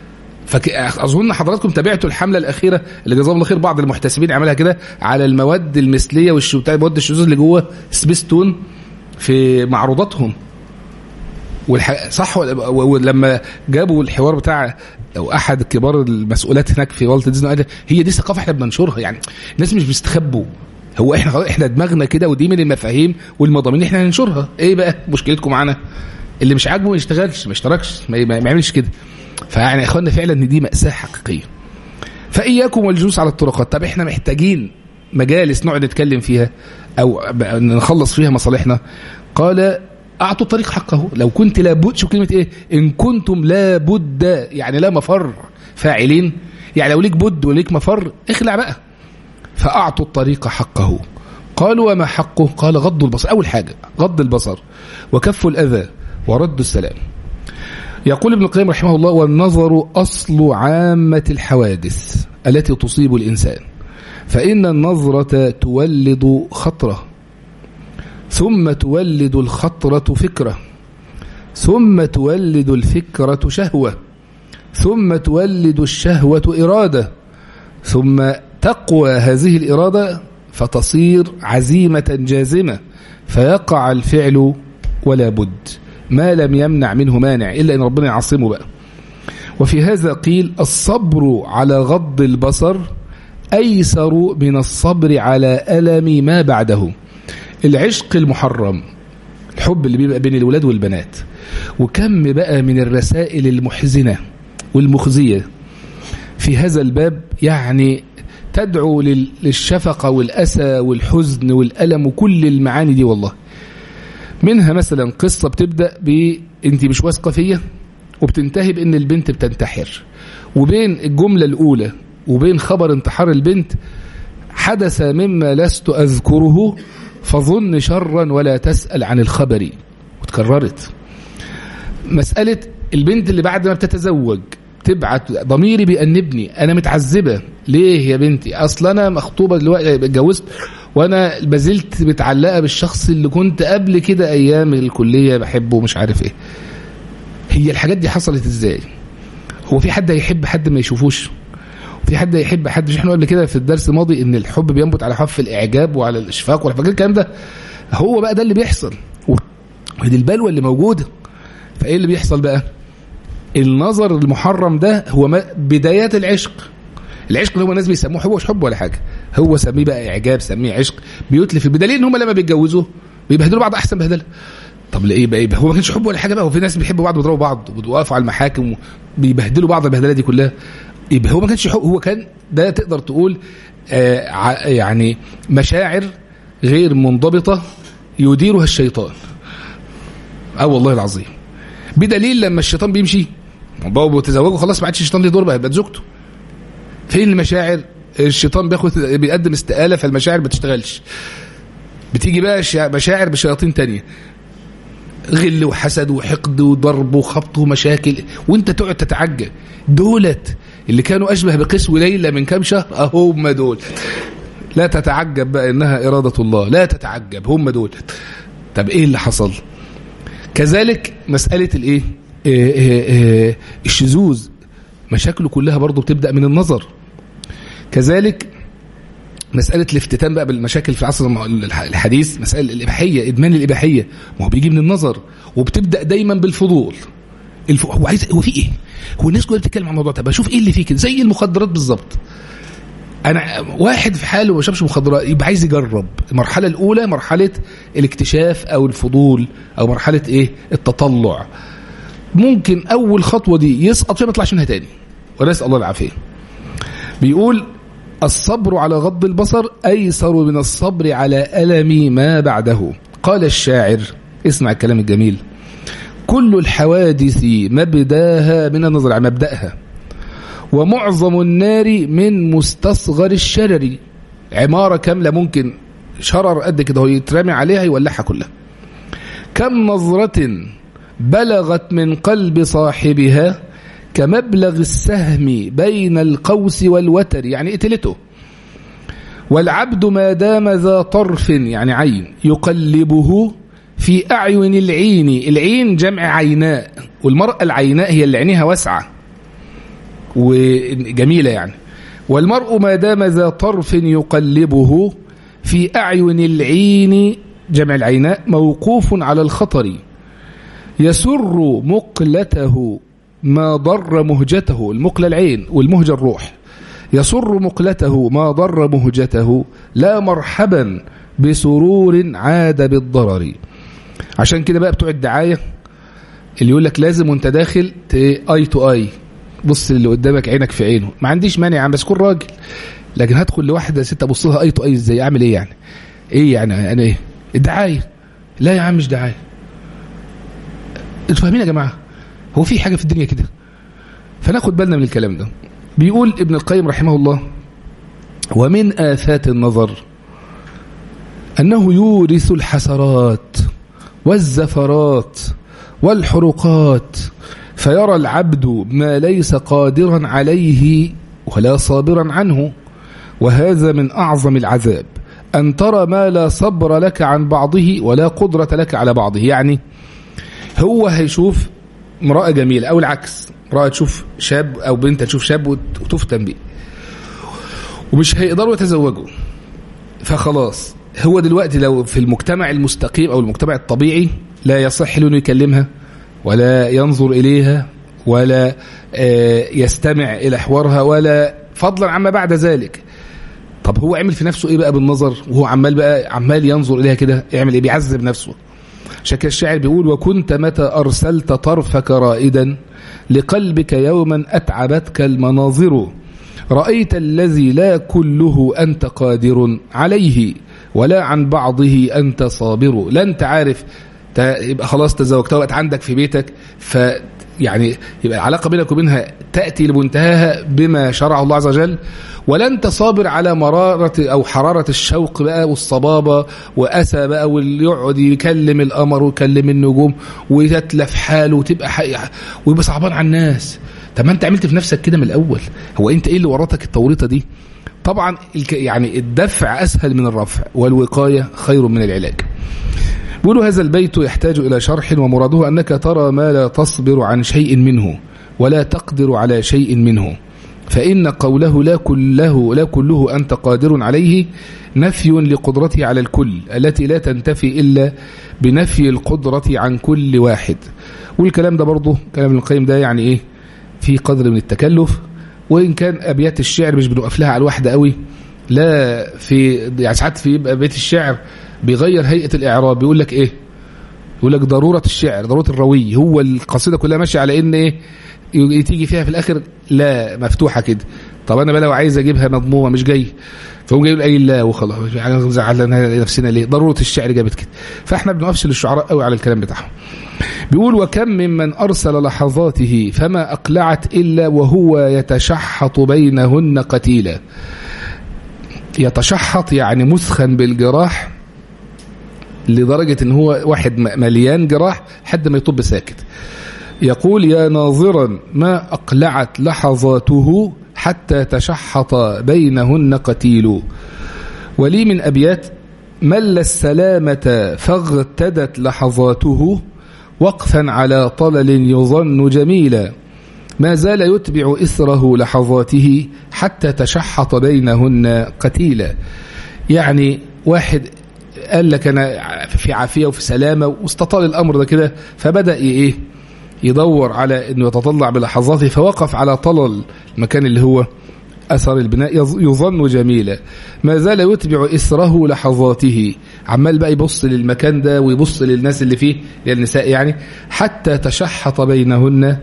Speaker 1: فاظن حضراتكم تابعتوا الحمله الاخيره اللي جزاهم الله خير بعض المحتسبين عملها كده على المواد المثليه والمواد الشذوذ اللي جوه سبيستون في معروضاتهم والح... صح ولما جابوا الحوار بتاع او احد كبار المسؤولات هناك في والت ديزني قال هي دي ثقافه احنا بننشرها يعني الناس مش بيستخبوا هو احنا خلاص احنا دماغنا كده ودي من المفاهيم والمضامين احنا هننشرها ايه بقى مشكلتكم معانا اللي مش عاجبه ما يشتغلش ما يشتركش ما, ما يعملش كده فيعني يا اخوانا فعلا ان دي ماساه حقيقيه فاياكم والجلوس على الطرقات طب احنا محتاجين مجالس نقعد نتكلم فيها او نخلص فيها مصالحنا قال اعطوا الطريق حقه لو كنت لابد شوف كلمه ايه ان كنتم لابد يعني لا مفر فاعلين يعني لو ليك بد وليك مفر اخلع بقى فاعطوا الطريق حقه قالوا وما حقه قال غض البصر اول حاجه غض البصر وكف الاذى ورد السلام يقول ابن القيم رحمه الله والنظر أصل عامة الحوادث التي تصيب الإنسان فإن النظرة تولد خطرة ثم تولد الخطرة فكرة ثم تولد الفكرة شهوة ثم تولد الشهوة إرادة ثم تقوى هذه الإرادة فتصير عزيمة جازمة فيقع الفعل ولا بد ما لم يمنع منه مانع إلا أن ربنا يعصمه بقى وفي هذا قيل الصبر على غض البصر أيسر من الصبر على ألم ما بعده العشق المحرم الحب اللي بيبقى بين الولاد والبنات وكم بقى من الرسائل المحزنة والمخزية في هذا الباب يعني تدعو للشفقة والأسى والحزن والألم وكل المعاني دي والله منها مثلا قصة بتبدأ ب انت مش واثقة فيا وبتنتهي بان البنت بتنتحر وبين الجملة الاولى وبين خبر انتحار البنت حدث مما لست اذكره فظن شرا ولا تسأل عن الخبر وتكررت مسألة البنت اللي بعد ما بتتزوج تبعت ضميري بيأنبني انا متعذبة ليه يا بنتي اصل انا مخطوبة دلوقتي اتجوزت وانا بزلت متعلقه بالشخص اللي كنت قبل كده ايام الكليه بحبه ومش عارف ايه هي الحاجات دي حصلت ازاي هو في حد هيحب حد ما يشوفوش في حد هيحب حد مش احنا قبل كده في الدرس الماضي ان الحب بينبت على حف الاعجاب وعلى الاشفاق ولا فاكر الكلام ده هو بقى ده اللي بيحصل ودي البلوه اللي موجوده فايه اللي بيحصل بقى النظر المحرم ده هو بدايات العشق العشق اللي هم الناس بيسموه حب مش حب ولا حاجه هو سميه بقى اعجاب سميه عشق بيتلف بدليل ان هم لما بيتجوزوا بيبهدلوا بعض احسن بهدله طب ليه بقى هو ما كانش حب ولا حاجه بقى وفي ناس بيحبوا بعض ويضربوا بعض وبيوقفوا على المحاكم وبيبهدلوا بعض البهدله دي كلها يبقى هو ما كانش حب هو كان ده تقدر تقول آه يعني مشاعر غير منضبطه يديرها الشيطان اه والله العظيم بدليل لما الشيطان بيمشي بابا تزوجوا خلاص ما عادش الشيطان ليه دور بقى يبقى زوجته فين المشاعر الشيطان بياخد بيقدم استقاله فالمشاعر ما بتشتغلش بتيجي بقى مشاعر بشياطين تانية غل وحسد وحقد وضرب وخبط ومشاكل وانت تقعد تتعجب دولت اللي كانوا اشبه بقسو ليلى من كام شهر اهو هم دول لا تتعجب بقى انها اراده الله لا تتعجب هم دول طب ايه اللي حصل كذلك مساله الايه إيه إيه إيه الشذوذ مشاكله كلها برضه بتبدا من النظر كذلك مسألة الافتتان بقى بالمشاكل في العصر الحديث مسألة الإباحية إدمان الإباحية ما هو بيجي من النظر وبتبدأ دايما بالفضول الف... هو عايز هو في إيه؟ هو الناس كلها بتتكلم عن الموضوع ده بشوف إيه اللي فيه كده زي المخدرات بالظبط أنا واحد في حاله ما شافش مخدرات يبقى عايز يجرب المرحلة الأولى مرحلة الاكتشاف أو الفضول أو مرحلة إيه؟ التطلع ممكن أول خطوة دي يسقط فيها ما يطلعش منها تاني ونسأل الله العافية بيقول الصبر على غض البصر أيسر من الصبر على ألم ما بعده قال الشاعر اسمع الكلام الجميل كل الحوادث مبداها من النظر على مبدأها ومعظم النار من مستصغر الشرر عمارة كاملة ممكن شرر قد كده هو يترمي عليها يولعها كلها كم نظرة بلغت من قلب صاحبها كمبلغ السهم بين القوس والوتر يعني قتلته والعبد ما دام ذا طرف يعني عين يقلبه في أعين العين العين جمع عيناء والمرأة العيناء هي اللي عينيها واسعة وجميلة يعني والمرء ما دام ذا طرف يقلبه في أعين العين جمع العيناء موقوف على الخطر يسر مقلته ما ضر مهجته المقلة العين والمهجة الروح يسر مقلته ما ضر مهجته لا مرحبا بسرور عاد بالضرر عشان كده بقى بتوع الدعاية اللي يقول لك لازم وانت داخل اي تو اي بص اللي قدامك عينك في عينه ما عنديش مانع عم بس كون راجل لكن هدخل لواحده ست ابص لها اي تو اي ازاي اعمل ايه يعني ايه يعني انا ايه الدعايه لا يا عم مش دعايه انتوا فاهمين يا جماعه هو في حاجه في الدنيا كده فناخد بالنا من الكلام ده بيقول ابن القيم رحمه الله ومن آفات النظر أنه يورث الحسرات والزفرات والحرقات فيرى العبد ما ليس قادرا عليه ولا صابرا عنه وهذا من أعظم العذاب أن ترى ما لا صبر لك عن بعضه ولا قدرة لك على بعضه يعني هو هيشوف امرأة جميلة أو العكس امرأة تشوف شاب أو بنت تشوف شاب وتفتن بيه ومش هيقدروا يتزوجوا فخلاص هو دلوقتي لو في المجتمع المستقيم أو المجتمع الطبيعي لا يصح له يكلمها ولا ينظر إليها ولا يستمع إلى حوارها ولا فضلا عما بعد ذلك طب هو عمل في نفسه إيه بقى بالنظر وهو عمال بقى عمال ينظر إليها كده يعمل إيه بيعذب نفسه شكل الشاعر بيقول وكنت متى أرسلت طرفك رائدا لقلبك يوما أتعبتك المناظر رأيت الذي لا كله أنت قادر عليه ولا عن بعضه أنت صابر لا أنت عارف يبقى خلاص تزوجتها وقت عندك في بيتك ف يعني يبقى العلاقة بينك وبينها تأتي لمنتهاها بما شرع الله عز وجل ولا انت صابر على مرارة أو حرارة الشوق بقى والصبابة وأسى بقى واللي يقعد يكلم القمر ويكلم النجوم ويتلف حاله وتبقى حقيقة ويبقى صعبان على الناس طب ما انت عملت في نفسك كده من الأول هو انت ايه اللي ورطك التوريطة دي طبعا يعني الدفع أسهل من الرفع والوقاية خير من العلاج بيقولوا هذا البيت يحتاج إلى شرح ومراده أنك ترى ما لا تصبر عن شيء منه ولا تقدر على شيء منه فإن قوله لا كله لا كله أنت قادر عليه نفي لقدرته على الكل التي لا تنتفي إلا بنفي القدرة عن كل واحد والكلام ده برضه كلام ابن القيم ده يعني إيه في قدر من التكلف وإن كان أبيات الشعر مش بنقف لها على الواحدة قوي لا في يعني ساعات في بيت الشعر بيغير هيئة الإعراب بيقول لك إيه يقول لك ضرورة الشعر ضرورة الروي هو القصيدة كلها ماشية على إن إيه تيجي فيها في الآخر لا مفتوحة كده طب أنا بقى لو عايز أجيبها مضمومة مش جاي فهو جاي يقول أي لا وخلاص مش حاجة زعلنا نفسنا ليه ضرورة الشعر جابت كده فإحنا بنقفش للشعراء قوي على الكلام بتاعهم بيقول وكم ممن أرسل لحظاته فما أقلعت إلا وهو يتشحط بينهن قتيلا يتشحط يعني مسخن بالجراح لدرجة ان هو واحد مليان جراح حد ما يطب ساكت يقول يا ناظرا ما أقلعت لحظاته حتى تشحط بينهن قتيل ولي من أبيات مل السلامة فاغتدت لحظاته وقفا على طلل يظن جميلا ما زال يتبع إثره لحظاته حتى تشحط بينهن قتيلا يعني واحد قال لك أنا في عافية وفي سلامة واستطال الأمر ده كده فبدأ إيه يدور على أنه يتطلع بلحظاته فوقف على طلل المكان اللي هو أثر البناء يظن جميلا ما زال يتبع إثره لحظاته عمال بقى يبص للمكان ده ويبص للناس اللي فيه للنساء يعني حتى تشحط بينهن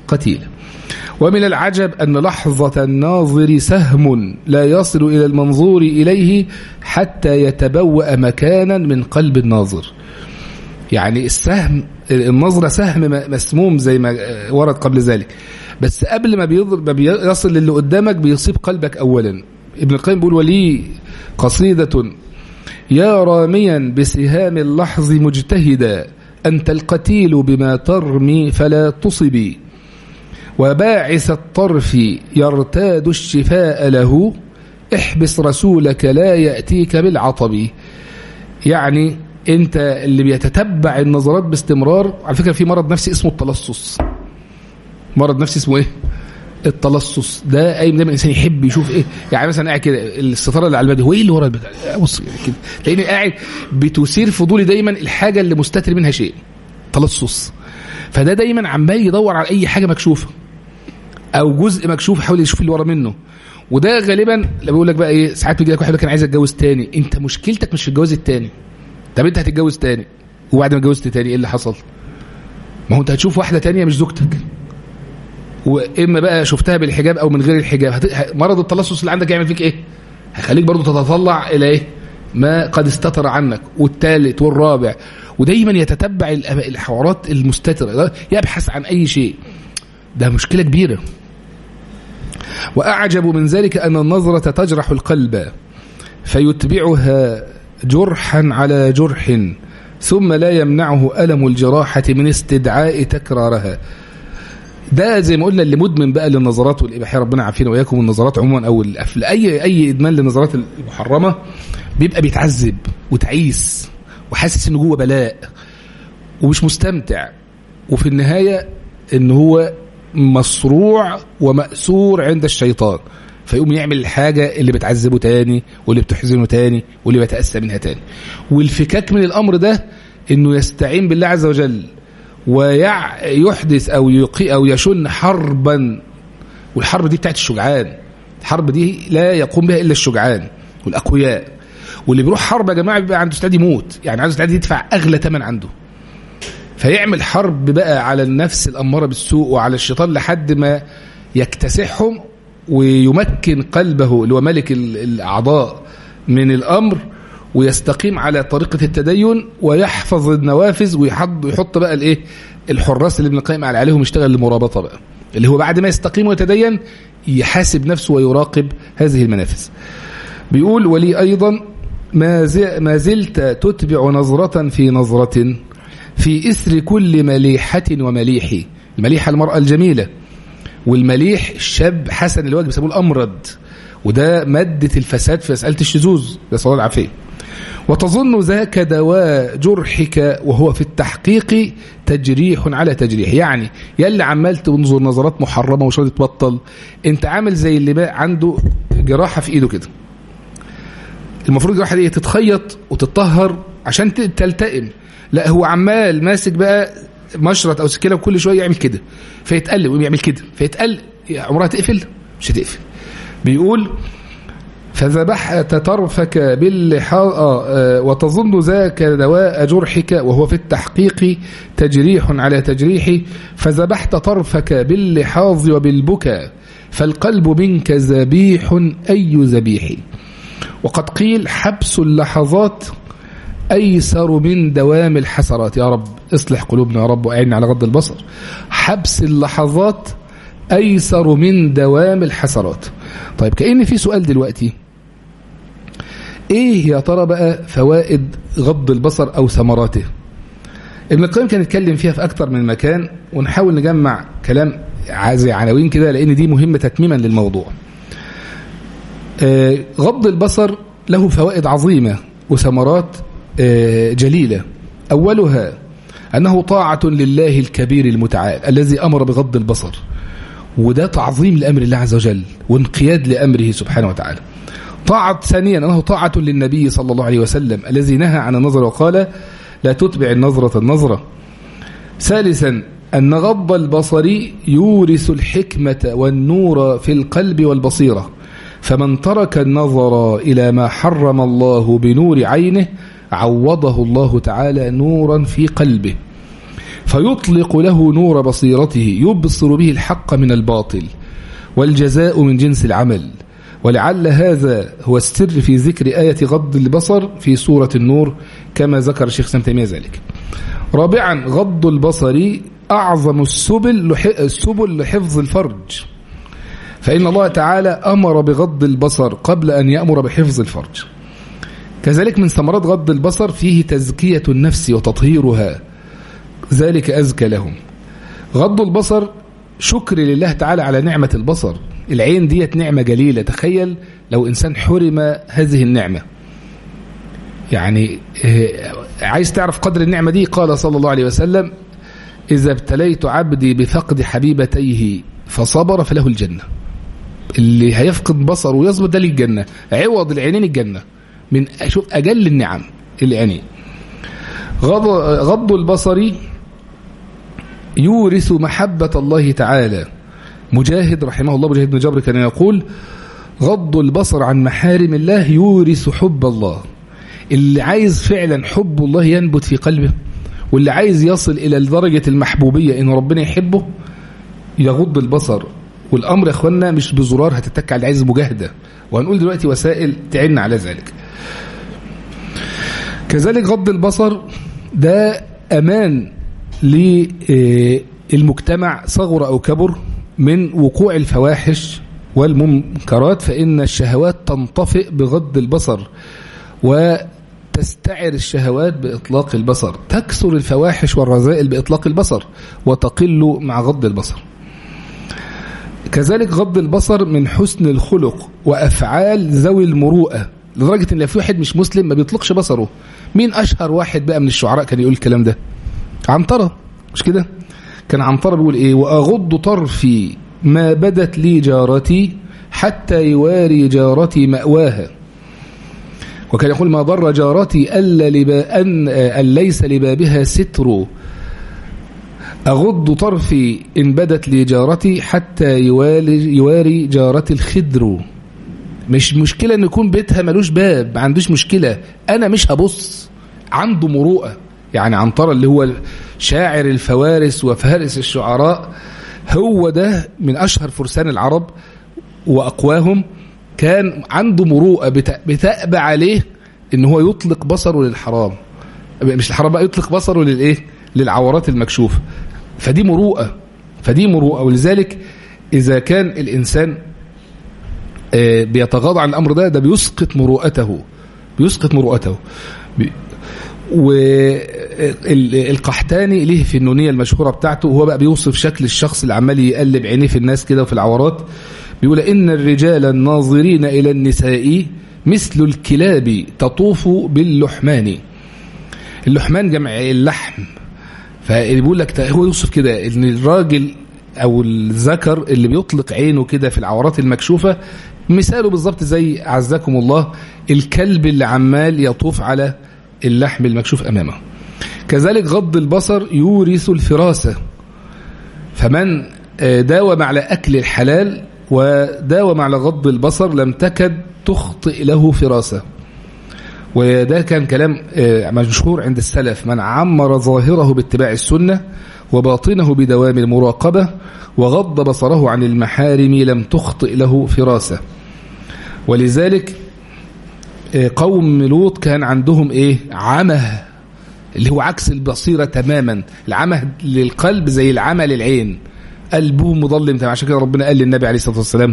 Speaker 1: قتيل ومن العجب أن لحظة الناظر سهم لا يصل إلى المنظور إليه حتى يتبوأ مكانا من قلب الناظر يعني السهم النظرة سهم مسموم زي ما ورد قبل ذلك بس قبل ما بيضرب ما بيصل للي قدامك بيصيب قلبك أولا ابن القيم بيقول ولي قصيدة يا راميا بسهام اللحظ مجتهدا أنت القتيل بما ترمي فلا تصبي وباعث الطرف يرتاد الشفاء له احبس رسولك لا يأتيك بالعطب يعني انت اللي بيتتبع النظرات باستمرار على فكرة في مرض نفسي اسمه التلصص مرض نفسي اسمه ايه التلصص ده اي دايما الانسان يحب يشوف ايه يعني مثلا قاعد كده الستاره اللي على الباب هو ايه اللي ورا البتاع بص كده تلاقيني قاعد بتثير فضولي دايما الحاجه اللي مستتر منها شيء تلصص فده دايما عمال يدور على اي حاجه مكشوفه او جزء مكشوف حاول يشوف اللي ورا منه وده غالبا لما بيقول لك بقى ايه ساعات بيجي لك واحد كان عايز اتجوز تاني انت مشكلتك مش في الجواز التاني طب انت هتتجوز تاني وبعد ما اتجوزت تاني ايه اللي حصل ما هو انت هتشوف واحده تانية مش زوجتك واما بقى شفتها بالحجاب او من غير الحجاب هت... مرض التلصص اللي عندك يعمل فيك ايه هيخليك برضو تتطلع الى ايه ما قد استتر عنك والثالث والرابع ودايما يتتبع الحوارات المستتره يبحث عن اي شيء ده مشكله كبيره واعجب من ذلك ان النظره تجرح القلب فيتبعها جرحا على جرح ثم لا يمنعه الم الجراحه من استدعاء تكرارها ده زي ما قلنا اللي مدمن بقى للنظرات والاباحيه ربنا عافينا واياكم النظرات عموما او الأفل اي اي ادمان للنظرات المحرمه بيبقى بيتعذب وتعيس وحاسس انه جوه بلاء ومش مستمتع وفي النهايه ان هو مصروع ومأسور عند الشيطان فيقوم يعمل الحاجة اللي بتعذبه تاني واللي بتحزنه تاني واللي بيتأسى منها تاني والفكاك من الأمر ده انه يستعين بالله عز وجل ويحدث او يقي او يشن حربا والحرب دي بتاعت الشجعان الحرب دي لا يقوم بها الا الشجعان والاقوياء واللي بيروح حرب يا جماعه بيبقى عنده استعداد يموت يعني عنده استعداد يدفع اغلى ثمن عنده فيعمل حرب بقى على النفس الاماره بالسوء وعلى الشيطان لحد ما يكتسحهم ويمكن قلبه اللي هو ملك الاعضاء من الامر ويستقيم على طريقة التدين ويحفظ النوافذ ويحط يحط بقى الايه الحراس اللي ابن القيم قال عليهم يشتغل المرابطة بقى اللي هو بعد ما يستقيم ويتدين يحاسب نفسه ويراقب هذه المنافذ بيقول ولي أيضا ما, ما زلت تتبع نظرة في نظرة في إثر كل مليحة ومليح المليحة المرأة الجميلة والمليح الشاب حسن الوجه بيسموه الأمرد وده مادة الفساد في مسألة الشذوذ نسأل الله العافية وتظن ذاك دواء جرحك وهو في التحقيق تجريح على تجريح يعني يلي عمال تنظر نظرات محرمة ومش راضي تبطل انت عامل زي اللي بقى عنده جراحة في ايده كده المفروض الجراحة دي تتخيط وتتطهر عشان تلتئم لا هو عمال ماسك بقى مشرط او سكينه وكل شويه يعمل كده فيتقلب ويعمل كده فيتقلب عمرها تقفل مش هتقفل بيقول فذبحت طرفك باللحاء آه وتظن ذاك دواء جرحك وهو في التحقيق تجريح على تجريح فذبحت طرفك باللحاظ وبالبكى فالقلب منك ذبيح أي ذبيح وقد قيل حبس اللحظات أيسر من دوام الحسرات يا رب اصلح قلوبنا يا رب وأعنا على غض البصر حبس اللحظات أيسر من دوام الحسرات طيب كأن في سؤال دلوقتي ايه يا ترى بقى فوائد غض البصر او ثمراته ابن القيم كان يتكلم فيها في اكتر من مكان ونحاول نجمع كلام زي عناوين كده لان دي مهمه تتميما للموضوع آه غض البصر له فوائد عظيمه وثمرات آه جليله اولها انه طاعه لله الكبير المتعال الذي امر بغض البصر وده تعظيم لامر الله عز وجل وانقياد لامره سبحانه وتعالى طاعة ثانيا أنه طاعة للنبي صلى الله عليه وسلم الذي نهى عن النظر وقال لا تتبع النظرة النظرة ثالثا أن غض البصر يورث الحكمة والنور في القلب والبصيرة فمن ترك النظر إلى ما حرم الله بنور عينه عوضه الله تعالى نورا في قلبه فيطلق له نور بصيرته يبصر به الحق من الباطل والجزاء من جنس العمل ولعل هذا هو السر في ذكر آية غض البصر في سورة النور كما ذكر الشيخ سام تيمية ذلك رابعا غض البصر أعظم السبل السبل لحفظ الفرج فإن الله تعالى أمر بغض البصر قبل أن يأمر بحفظ الفرج كذلك من ثمرات غض البصر فيه تزكية النفس وتطهيرها ذلك أزكى لهم غض البصر شكر لله تعالى على نعمة البصر العين ديت نعمة جليلة تخيل لو إنسان حرم هذه النعمة يعني عايز تعرف قدر النعمة دي قال صلى الله عليه وسلم إذا ابتليت عبدي بفقد حبيبتيه فصبر فله الجنة اللي هيفقد بصره ويصبر ده للجنة عوض العينين الجنة من شوف أجل النعم العينين غض, غض البصر يورث محبة الله تعالى مجاهد رحمه الله مجاهد بن جبر كان يقول غض البصر عن محارم الله يورث حب الله اللي عايز فعلا حب الله ينبت في قلبه واللي عايز يصل إلى درجة المحبوبية إن ربنا يحبه يغض البصر والأمر يا أخوانا مش بزرار هتتك على عايز مجاهدة وهنقول دلوقتي وسائل تعين على ذلك كذلك غض البصر ده أمان للمجتمع صغر أو كبر من وقوع الفواحش والمنكرات فإن الشهوات تنطفئ بغض البصر وتستعر الشهوات بإطلاق البصر تكثر الفواحش والرذائل بإطلاق البصر وتقل مع غض البصر كذلك غض البصر من حسن الخلق وأفعال ذوي المروءة لدرجة ان لو في واحد مش مسلم ما بيطلقش بصره مين أشهر واحد بقى من الشعراء كان يقول الكلام ده عنترة مش كده كان عنترة بيقول ايه وأغض طرفي ما بدت لي جارتي حتى يواري جارتي مأواها وكان يقول ما ضر جارتي ألا لبا أن, أن ليس لبابها ستر أغض طرفي إن بدت لي جارتي حتى يواري, يواري جارتي الخدر مش مشكلة أن يكون بيتها ملوش باب ما عندوش مشكلة أنا مش هبص عنده مروءة يعني عنترة اللي هو شاعر الفوارس وفارس الشعراء هو ده من أشهر فرسان العرب وأقواهم كان عنده مروءة بتأبى عليه ان هو يطلق بصره للحرام مش الحرام بقى يطلق بصره للايه للعورات المكشوفة فدي مروءة فدي مروءة ولذلك إذا كان الإنسان بيتغاضى عن الأمر ده ده بيسقط مروءته بيسقط مروءته والقحتاني ليه في النونية المشهورة بتاعته وهو بقى بيوصف شكل الشخص اللي عمال يقلب عينيه في الناس كده وفي العورات بيقول إن الرجال الناظرين إلى النساء مثل الكلاب تطوف باللحمان اللحمان جمع اللحم فبيقول لك هو يوصف كده ان الراجل او الذكر اللي بيطلق عينه كده في العورات المكشوفة مثاله بالظبط زي عزكم الله الكلب اللي عمال يطوف على اللحم المكشوف أمامه كذلك غض البصر يورث الفراسة فمن داوم على أكل الحلال وداوم على غض البصر لم تكد تخطئ له فراسة وده كان كلام مشهور عند السلف من عمر ظاهره باتباع السنة وباطنه بدوام المراقبة وغض بصره عن المحارم لم تخطئ له فراسة ولذلك قوم لوط كان عندهم ايه عمى اللي هو عكس البصيرة تماما العمى للقلب زي العمى للعين قلبه مظلم تمام عشان كده ربنا قال للنبي عليه الصلاة والسلام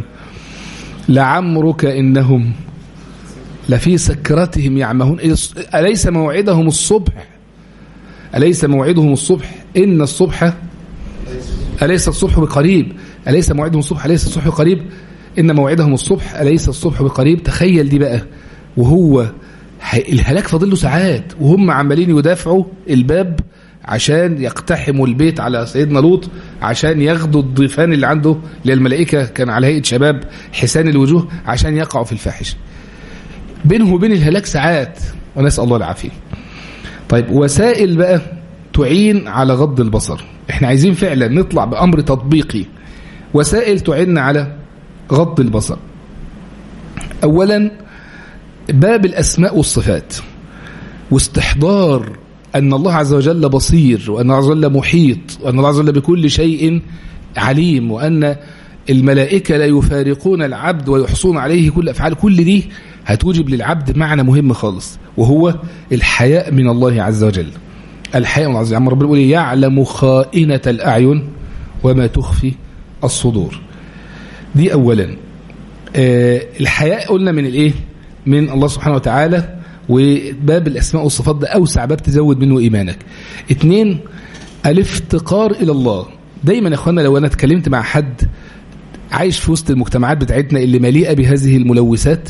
Speaker 1: لعمرك إنهم لفي سكرتهم يعمهون أليس موعدهم الصبح أليس موعدهم الصبح إن الصبح أليس الصبح بقريب أليس موعدهم الصبح أليس الصبح بقريب إن موعدهم الصبح أليس الصبح بقريب تخيل دي بقى وهو الهلاك فاضل له ساعات وهم عمالين يدافعوا الباب عشان يقتحموا البيت على سيدنا لوط عشان ياخدوا الضيفان اللي عنده للملائكة كان على هيئة شباب حسان الوجوه عشان يقعوا في الفاحش بينه وبين الهلاك ساعات ونسأل الله العافية طيب وسائل بقى تعين على غض البصر احنا عايزين فعلا نطلع بأمر تطبيقي وسائل تعين على غض البصر اولا باب الأسماء والصفات واستحضار أن الله عز وجل بصير وأن الله عز وجل محيط وأن الله عز وجل بكل شيء عليم وأن الملائكة لا يفارقون العبد ويحصون عليه كل أفعال كل دي هتوجب للعبد معنى مهم خالص وهو الحياء من الله عز وجل الحياء من الله عز وجل ربنا يقول يعلم خائنة الأعين وما تخفي الصدور دي أولا آه الحياء قلنا من الإيه من الله سبحانه وتعالى وباب الأسماء والصفات ده أوسع باب تزود منه إيمانك اتنين الافتقار إلى الله دايما يا أخوانا لو أنا اتكلمت مع حد عايش في وسط المجتمعات بتاعتنا اللي مليئة بهذه الملوثات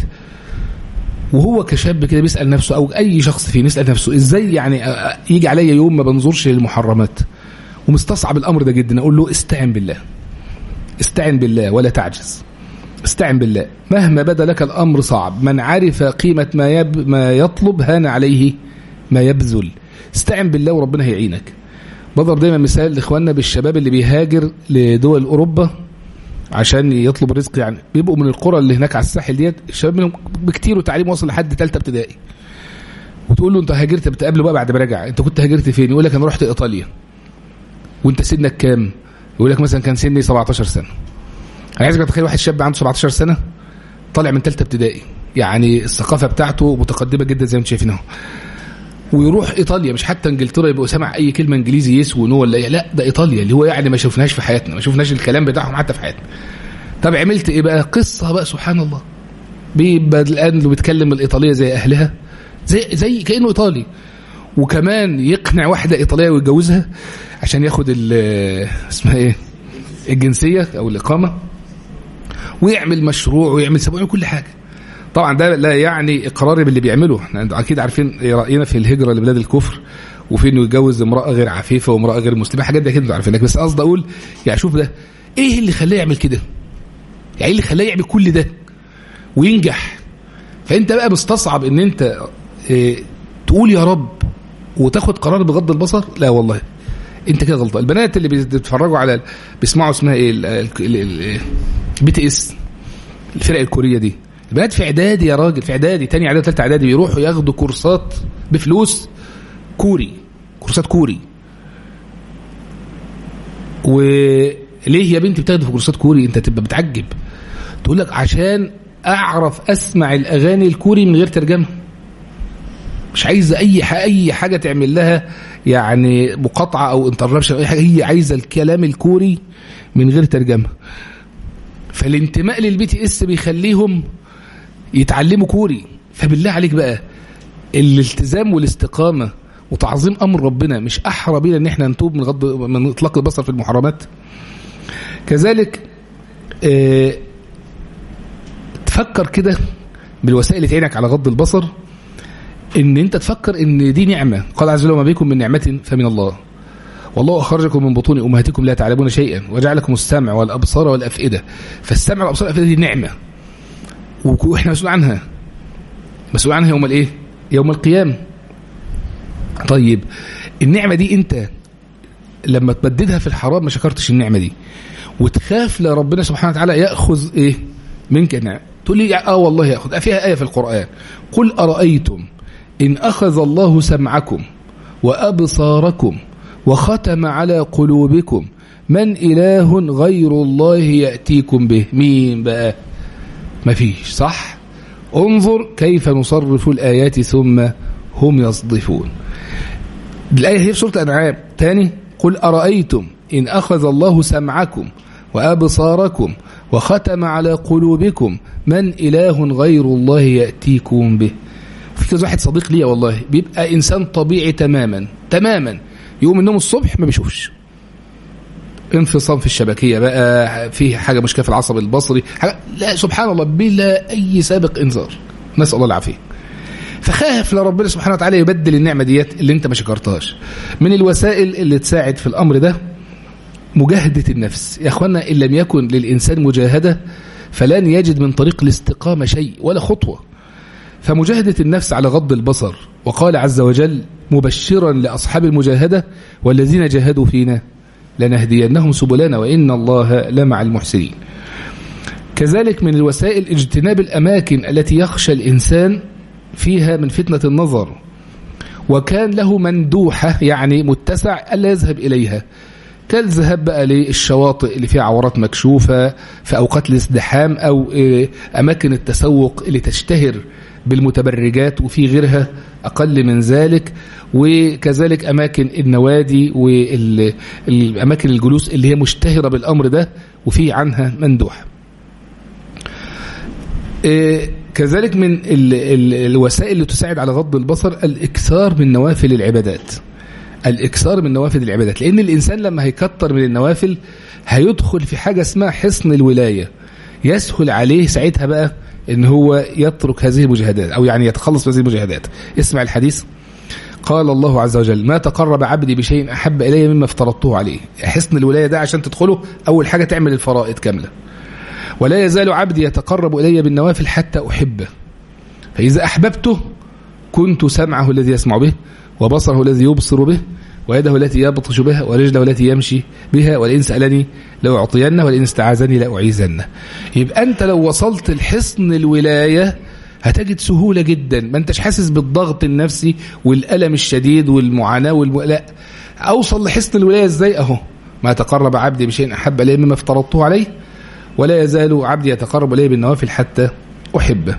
Speaker 1: وهو كشاب كده بيسأل نفسه أو أي شخص فيه يسأل نفسه إزاي يعني يجي عليا يوم ما بنظرش للمحرمات ومستصعب الأمر ده جدا أقول له استعن بالله استعن بالله ولا تعجز استعن بالله مهما بدا لك الأمر صعب من عرف قيمة ما, يب ما يطلب هان عليه ما يبذل استعن بالله وربنا هيعينك بضرب دايما مثال لاخواننا بالشباب اللي بيهاجر لدول أوروبا عشان يطلب رزق يعني بيبقوا من القرى اللي هناك على الساحل ديت الشباب منهم بكتير وتعليم واصل لحد ثالثه ابتدائي وتقول له انت هاجرت بتقابله بقى بعد ما رجع انت كنت هاجرت فين يقول لك انا رحت ايطاليا وانت سنك كام يقول لك مثلا كان سني 17 سنه انا عايزك تتخيل واحد شاب عنده 17 سنه طالع من ثالثه ابتدائي يعني الثقافه بتاعته متقدمه جدا زي ما انتم شايفين اهو ويروح ايطاليا مش حتى انجلترا يبقوا سامع اي كلمه انجليزي يس ونو ولا إيه. لا ده ايطاليا اللي هو يعني ما شفناش في حياتنا ما شفناش الكلام بتاعهم حتى في حياتنا طب عملت ايه بقى قصه بقى سبحان الله بيبقى الان اللي بيتكلم الايطاليه زي اهلها زي زي كانه ايطالي وكمان يقنع واحده ايطاليه ويتجوزها عشان ياخد اسمها ايه الجنسيه او الاقامه ويعمل مشروع ويعمل سبوع كل حاجه طبعا ده لا يعني اقراري باللي بيعمله احنا اكيد عارفين راينا في الهجره لبلاد الكفر وفي انه يتجوز امراه غير عفيفه وامراه غير مسلمه حاجات دي اكيد انتوا عارفين بس قصدي اقول يعني شوف ده ايه اللي خلاه يعمل كده يعني ايه اللي خلاه يعمل كل ده وينجح فانت بقى مستصعب ان انت اه تقول يا رب وتاخد قرار بغض البصر لا والله انت كده غلطان البنات اللي بيتفرجوا على بيسمعوا اسمها ايه البي تي اس الفرق الكوريه دي البنات في اعدادي يا راجل في اعدادي تاني اعدادي ثالثه اعدادي بيروحوا ياخدوا كورسات بفلوس كوري كورسات كوري وليه يا بنتي بتاخدي في كورسات كوري انت تبقى بتعجب تقول لك عشان اعرف اسمع الاغاني الكوري من غير ترجمه مش عايزه اي اي حاجه تعمل لها يعني مقاطعه او انتربشن اي حاجه هي عايزه الكلام الكوري من غير ترجمه فالانتماء للبي تي اس بيخليهم يتعلموا كوري فبالله عليك بقى الالتزام والاستقامه وتعظيم امر ربنا مش احرى بينا ان احنا نتوب من غض من اطلاق البصر في المحرمات كذلك اه تفكر كده بالوسائل اللي تعينك على غض البصر ان انت تفكر ان دي نعمه قال عز وجل وما بكم من نعمه فمن الله والله أخرجكم من بطون أمهاتكم لا تعلمون شيئا وجعلكم السمع والأبصار والأفئدة فالسمع والأبصار والأفئدة دي نعمة وإحنا مسؤول عنها مسؤول عنها يوم الإيه يوم القيامة طيب النعمة دي أنت لما تبددها في الحرام ما شكرتش النعمة دي وتخاف لربنا سبحانه وتعالى يأخذ إيه منك نعم تقول لي آه والله يأخذ فيها آية في القرآن قل أرأيتم إن أخذ الله سمعكم وأبصاركم وختم على قلوبكم من إله غير الله يأتيكم به مين بقى مفيش صح انظر كيف نصرف الآيات ثم هم يصدفون الآية هي في سورة الأنعام تاني قل أرأيتم إن أخذ الله سمعكم وأبصاركم وختم على قلوبكم من إله غير الله يأتيكم به في كذا واحد صديق ليا والله بيبقى إنسان طبيعي تماما تماما يقوم النوم الصبح ما بيشوفش انفصام في الشبكية بقى في حاجة مشكلة في العصب البصري حاجة لا سبحان الله بلا أي سابق إنذار نسأل الله العافية فخاف لربنا سبحانه وتعالى يبدل النعمة ديت اللي انت ما شكرتهاش من الوسائل اللي تساعد في الأمر ده مجاهدة النفس يا أخوانا إن لم يكن للإنسان مجاهدة فلن يجد من طريق الاستقامة شيء ولا خطوة فمجاهدة النفس على غض البصر وقال عز وجل مبشرا لأصحاب المجاهدة والذين جاهدوا فينا لنهدينهم سبلنا وإن الله لمع المحسنين كذلك من الوسائل اجتناب الأماكن التي يخشى الإنسان فيها من فتنة النظر وكان له مندوحة يعني متسع ألا يذهب إليها كالذهاب بقى للشواطئ اللي فيها عورات مكشوفة في أوقات الازدحام أو أماكن التسوق اللي تشتهر بالمتبرجات وفي غيرها أقل من ذلك وكذلك أماكن النوادي والأماكن الجلوس اللي هي مشتهرة بالأمر ده وفي عنها مندوح كذلك من ال ال الوسائل اللي تساعد على غض البصر الإكثار من نوافل العبادات الإكثار من نوافل العبادات لأن الإنسان لما هيكتر من النوافل هيدخل في حاجة اسمها حصن الولاية يسهل عليه ساعتها بقى ان هو يترك هذه المجاهدات او يعني يتخلص من هذه المجاهدات اسمع الحديث قال الله عز وجل ما تقرب عبدي بشيء احب الي مما افترضته عليه حصن الولايه ده عشان تدخله اول حاجه تعمل الفرائض كامله ولا يزال عبدي يتقرب الي بالنوافل حتى احبه فاذا احببته كنت سمعه الذي يسمع به وبصره الذي يبصر به ويده التي يبطش بها ورجله التي يمشي بها ولئن سألني لأعطينه ولئن استعاذني لأعيذنه يبقى أنت لو وصلت لحصن الولاية هتجد سهولة جدا ما انتش حاسس بالضغط النفسي والألم الشديد والمعاناة والم... لا أوصل لحصن الولاية ازاي أهو ما تقرب عبدي بشيء أحب إليه مما افترضته عليه ولا يزال عبدي يتقرب إليه بالنوافل حتى أحبه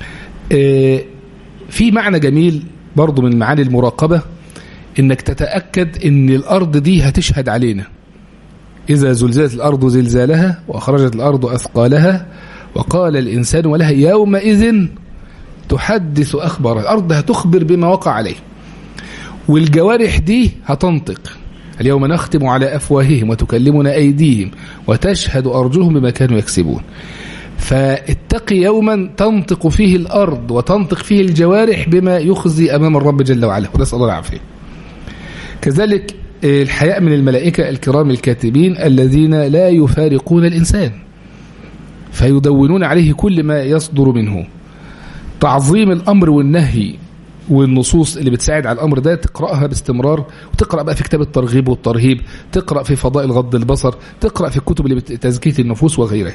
Speaker 1: اه في معنى جميل برضو من معاني المراقبة انك تتأكد ان الارض دي هتشهد علينا اذا زلزلت الارض زلزالها واخرجت الارض اثقالها وقال الانسان ولها يومئذ تحدث اخبار الارض هتخبر بما وقع عليه والجوارح دي هتنطق اليوم نختم على افواههم وتكلمنا ايديهم وتشهد ارجلهم بما كانوا يكسبون فاتق يوما تنطق فيه الارض وتنطق فيه الجوارح بما يخزي امام الرب جل وعلا ونسال الله العافيه كذلك الحياء من الملائكة الكرام الكاتبين الذين لا يفارقون الإنسان فيدونون عليه كل ما يصدر منه تعظيم الأمر والنهي والنصوص اللي بتساعد على الأمر ده تقرأها باستمرار وتقرأ بقى في كتاب الترغيب والترهيب تقرأ في فضائل غض البصر تقرأ في الكتب اللي تزكية النفوس وغيرها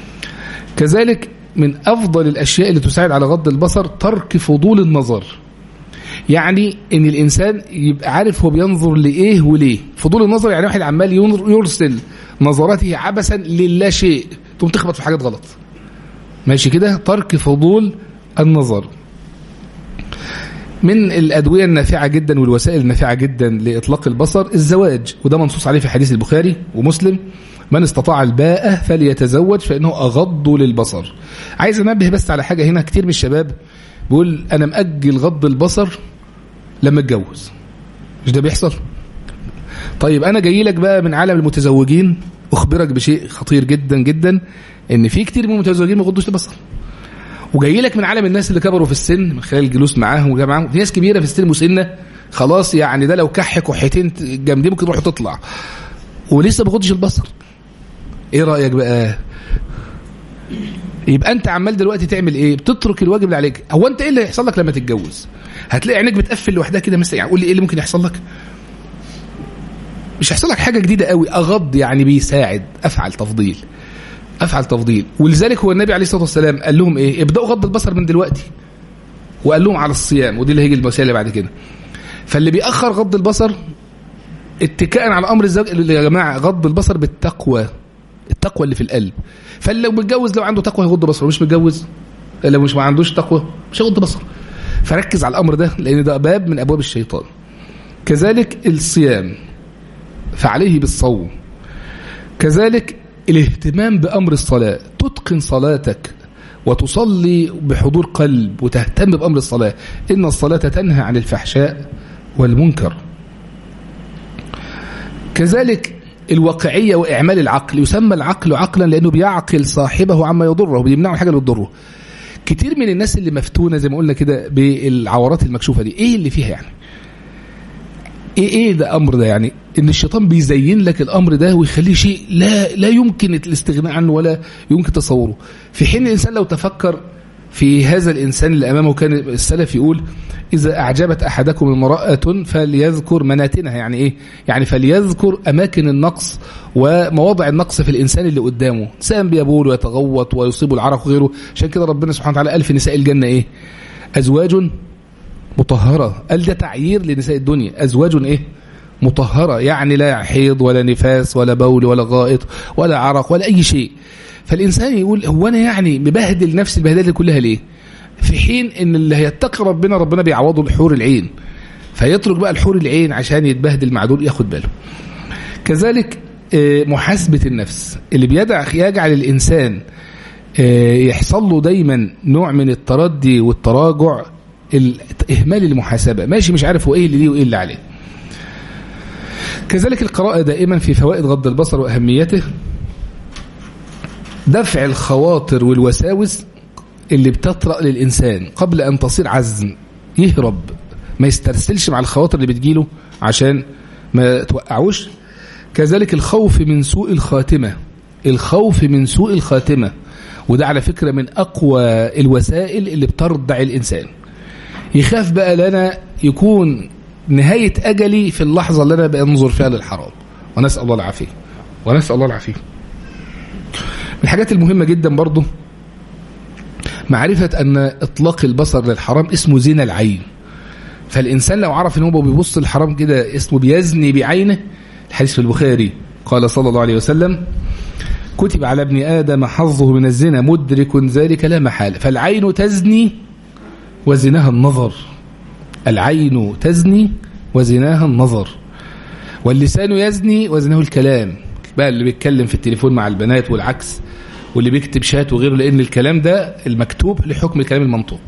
Speaker 1: كذلك من أفضل الأشياء اللي تساعد على غض البصر ترك فضول النظر يعني ان الانسان يبقى عارف هو بينظر لايه وليه فضول النظر يعني واحد عمال يرسل نظراته عبثا للا شيء تقوم تخبط في حاجات غلط ماشي كده ترك فضول النظر من الأدوية النافعة جدا والوسائل النافعة جدا لإطلاق البصر الزواج وده منصوص عليه في حديث البخاري ومسلم من استطاع الباءة فليتزوج فإنه أغض للبصر عايز أنبه بس على حاجة هنا كتير من الشباب بيقول أنا مأجل غض البصر لما اتجوز مش ده بيحصل طيب أنا جاي لك بقى من عالم المتزوجين أخبرك بشيء خطير جدا جدا إن في كتير من المتزوجين ما يغضوش البصر وجاي لك من عالم الناس اللي كبروا في السن من خلال الجلوس معاهم وجا معاهم في ناس كبيره في السن مسنه خلاص يعني ده لو كح كحتين جامدين ممكن تروح تطلع ولسه ما بيغضش البصر ايه رايك بقى يبقى انت عمال دلوقتي تعمل ايه بتترك الواجب اللي عليك هو انت ايه اللي هيحصل لك لما تتجوز هتلاقي عينيك بتقفل لوحدها كده مثلا يعني قول لي ايه اللي ممكن يحصل لك مش هيحصل لك حاجه جديده قوي اغض يعني بيساعد افعل تفضيل افعل تفضيل ولذلك هو النبي عليه الصلاه والسلام قال لهم ايه ابداوا غض البصر من دلوقتي وقال لهم على الصيام ودي اللي هيجي المسائل اللي بعد كده فاللي بيأخر غض البصر اتكاء على امر الزوج يا جماعه غض البصر بالتقوى التقوى اللي في القلب فاللي لو متجوز لو عنده تقوى هيغض بصره مش متجوز لو مش ما عندوش تقوى مش هيغض بصره فركز على الامر ده لان ده باب من ابواب الشيطان كذلك الصيام فعليه بالصوم كذلك الاهتمام بأمر الصلاة تتقن صلاتك وتصلي بحضور قلب وتهتم بأمر الصلاة إن الصلاة تنهى عن الفحشاء والمنكر كذلك الواقعية وإعمال العقل يسمى العقل عقلا لأنه بيعقل صاحبه عما يضره بيمنعه الحاجة اللي بتضره كتير من الناس اللي مفتونة زي ما قلنا كده بالعورات المكشوفة دي إيه اللي فيها يعني ايه ايه ده امر ده يعني ان الشيطان بيزين لك الامر ده ويخليه شيء لا لا يمكن الاستغناء عنه ولا يمكن تصوره في حين الانسان لو تفكر في هذا الانسان اللي امامه كان السلف يقول اذا اعجبت احدكم امراه فليذكر مناتنها يعني ايه يعني فليذكر اماكن النقص ومواضع النقص في الانسان اللي قدامه انسان بيبول ويتغوط ويصيب العرق وغيره عشان كده ربنا سبحانه وتعالى قال في نساء الجنه ايه ازواج مطهرة قال ده تعيير لنساء الدنيا أزواج إيه مطهرة يعني لا حيض ولا نفاس ولا بول ولا غائط ولا عرق ولا أي شيء فالإنسان يقول هو أنا يعني مبهدل نفسي البهدله دي كلها ليه في حين ان اللي هيتقي ربنا ربنا بيعوضه الحور العين فيترك بقى الحور العين عشان يتبهدل مع دول ياخد باله كذلك محاسبة النفس اللي بيدع يجعل الإنسان يحصل له دايما نوع من التردي والتراجع إهمال المحاسبة ماشي مش عارف هو إيه اللي ليه وإيه اللي عليه كذلك القراءة دائما في فوائد غض البصر وأهميته دفع الخواطر والوساوس اللي بتطرأ للإنسان قبل أن تصير عزم يهرب ما يسترسلش مع الخواطر اللي بتجيله عشان ما توقعوش كذلك الخوف من سوء الخاتمة الخوف من سوء الخاتمة وده على فكرة من أقوى الوسائل اللي بتردع الإنسان يخاف بقى لنا يكون نهاية أجلي في اللحظة اللي أنا بنظر فيها للحرام ونسأل الله العافية ونسأل الله العافية من الحاجات المهمة جدا برضه معرفة أن إطلاق البصر للحرام اسمه زنا العين فالإنسان لو عرف أن هو بيبص للحرام كده اسمه بيزني بعينه الحديث في البخاري قال صلى الله عليه وسلم كتب على ابن آدم حظه من الزنا مدرك ذلك لا محال فالعين تزني وزناها النظر العين تزني وزناها النظر واللسان يزني وزناه الكلام بقى اللي بيتكلم في التليفون مع البنات والعكس واللي بيكتب شات وغيره لأن الكلام ده المكتوب لحكم الكلام المنطوق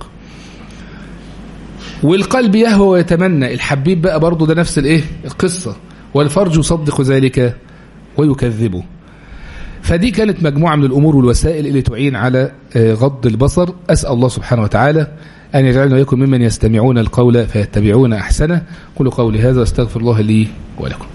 Speaker 1: والقلب يهوى ويتمنى الحبيب بقى برضه ده نفس الايه القصة والفرج يصدق ذلك ويكذبه فدي كانت مجموعة من الأمور والوسائل اللي تعين على غض البصر أسأل الله سبحانه وتعالى أن يجعلنا ويكون ممن يستمعون القول فيتبعون أحسنه قولوا قولي هذا واستغفر الله لي ولكم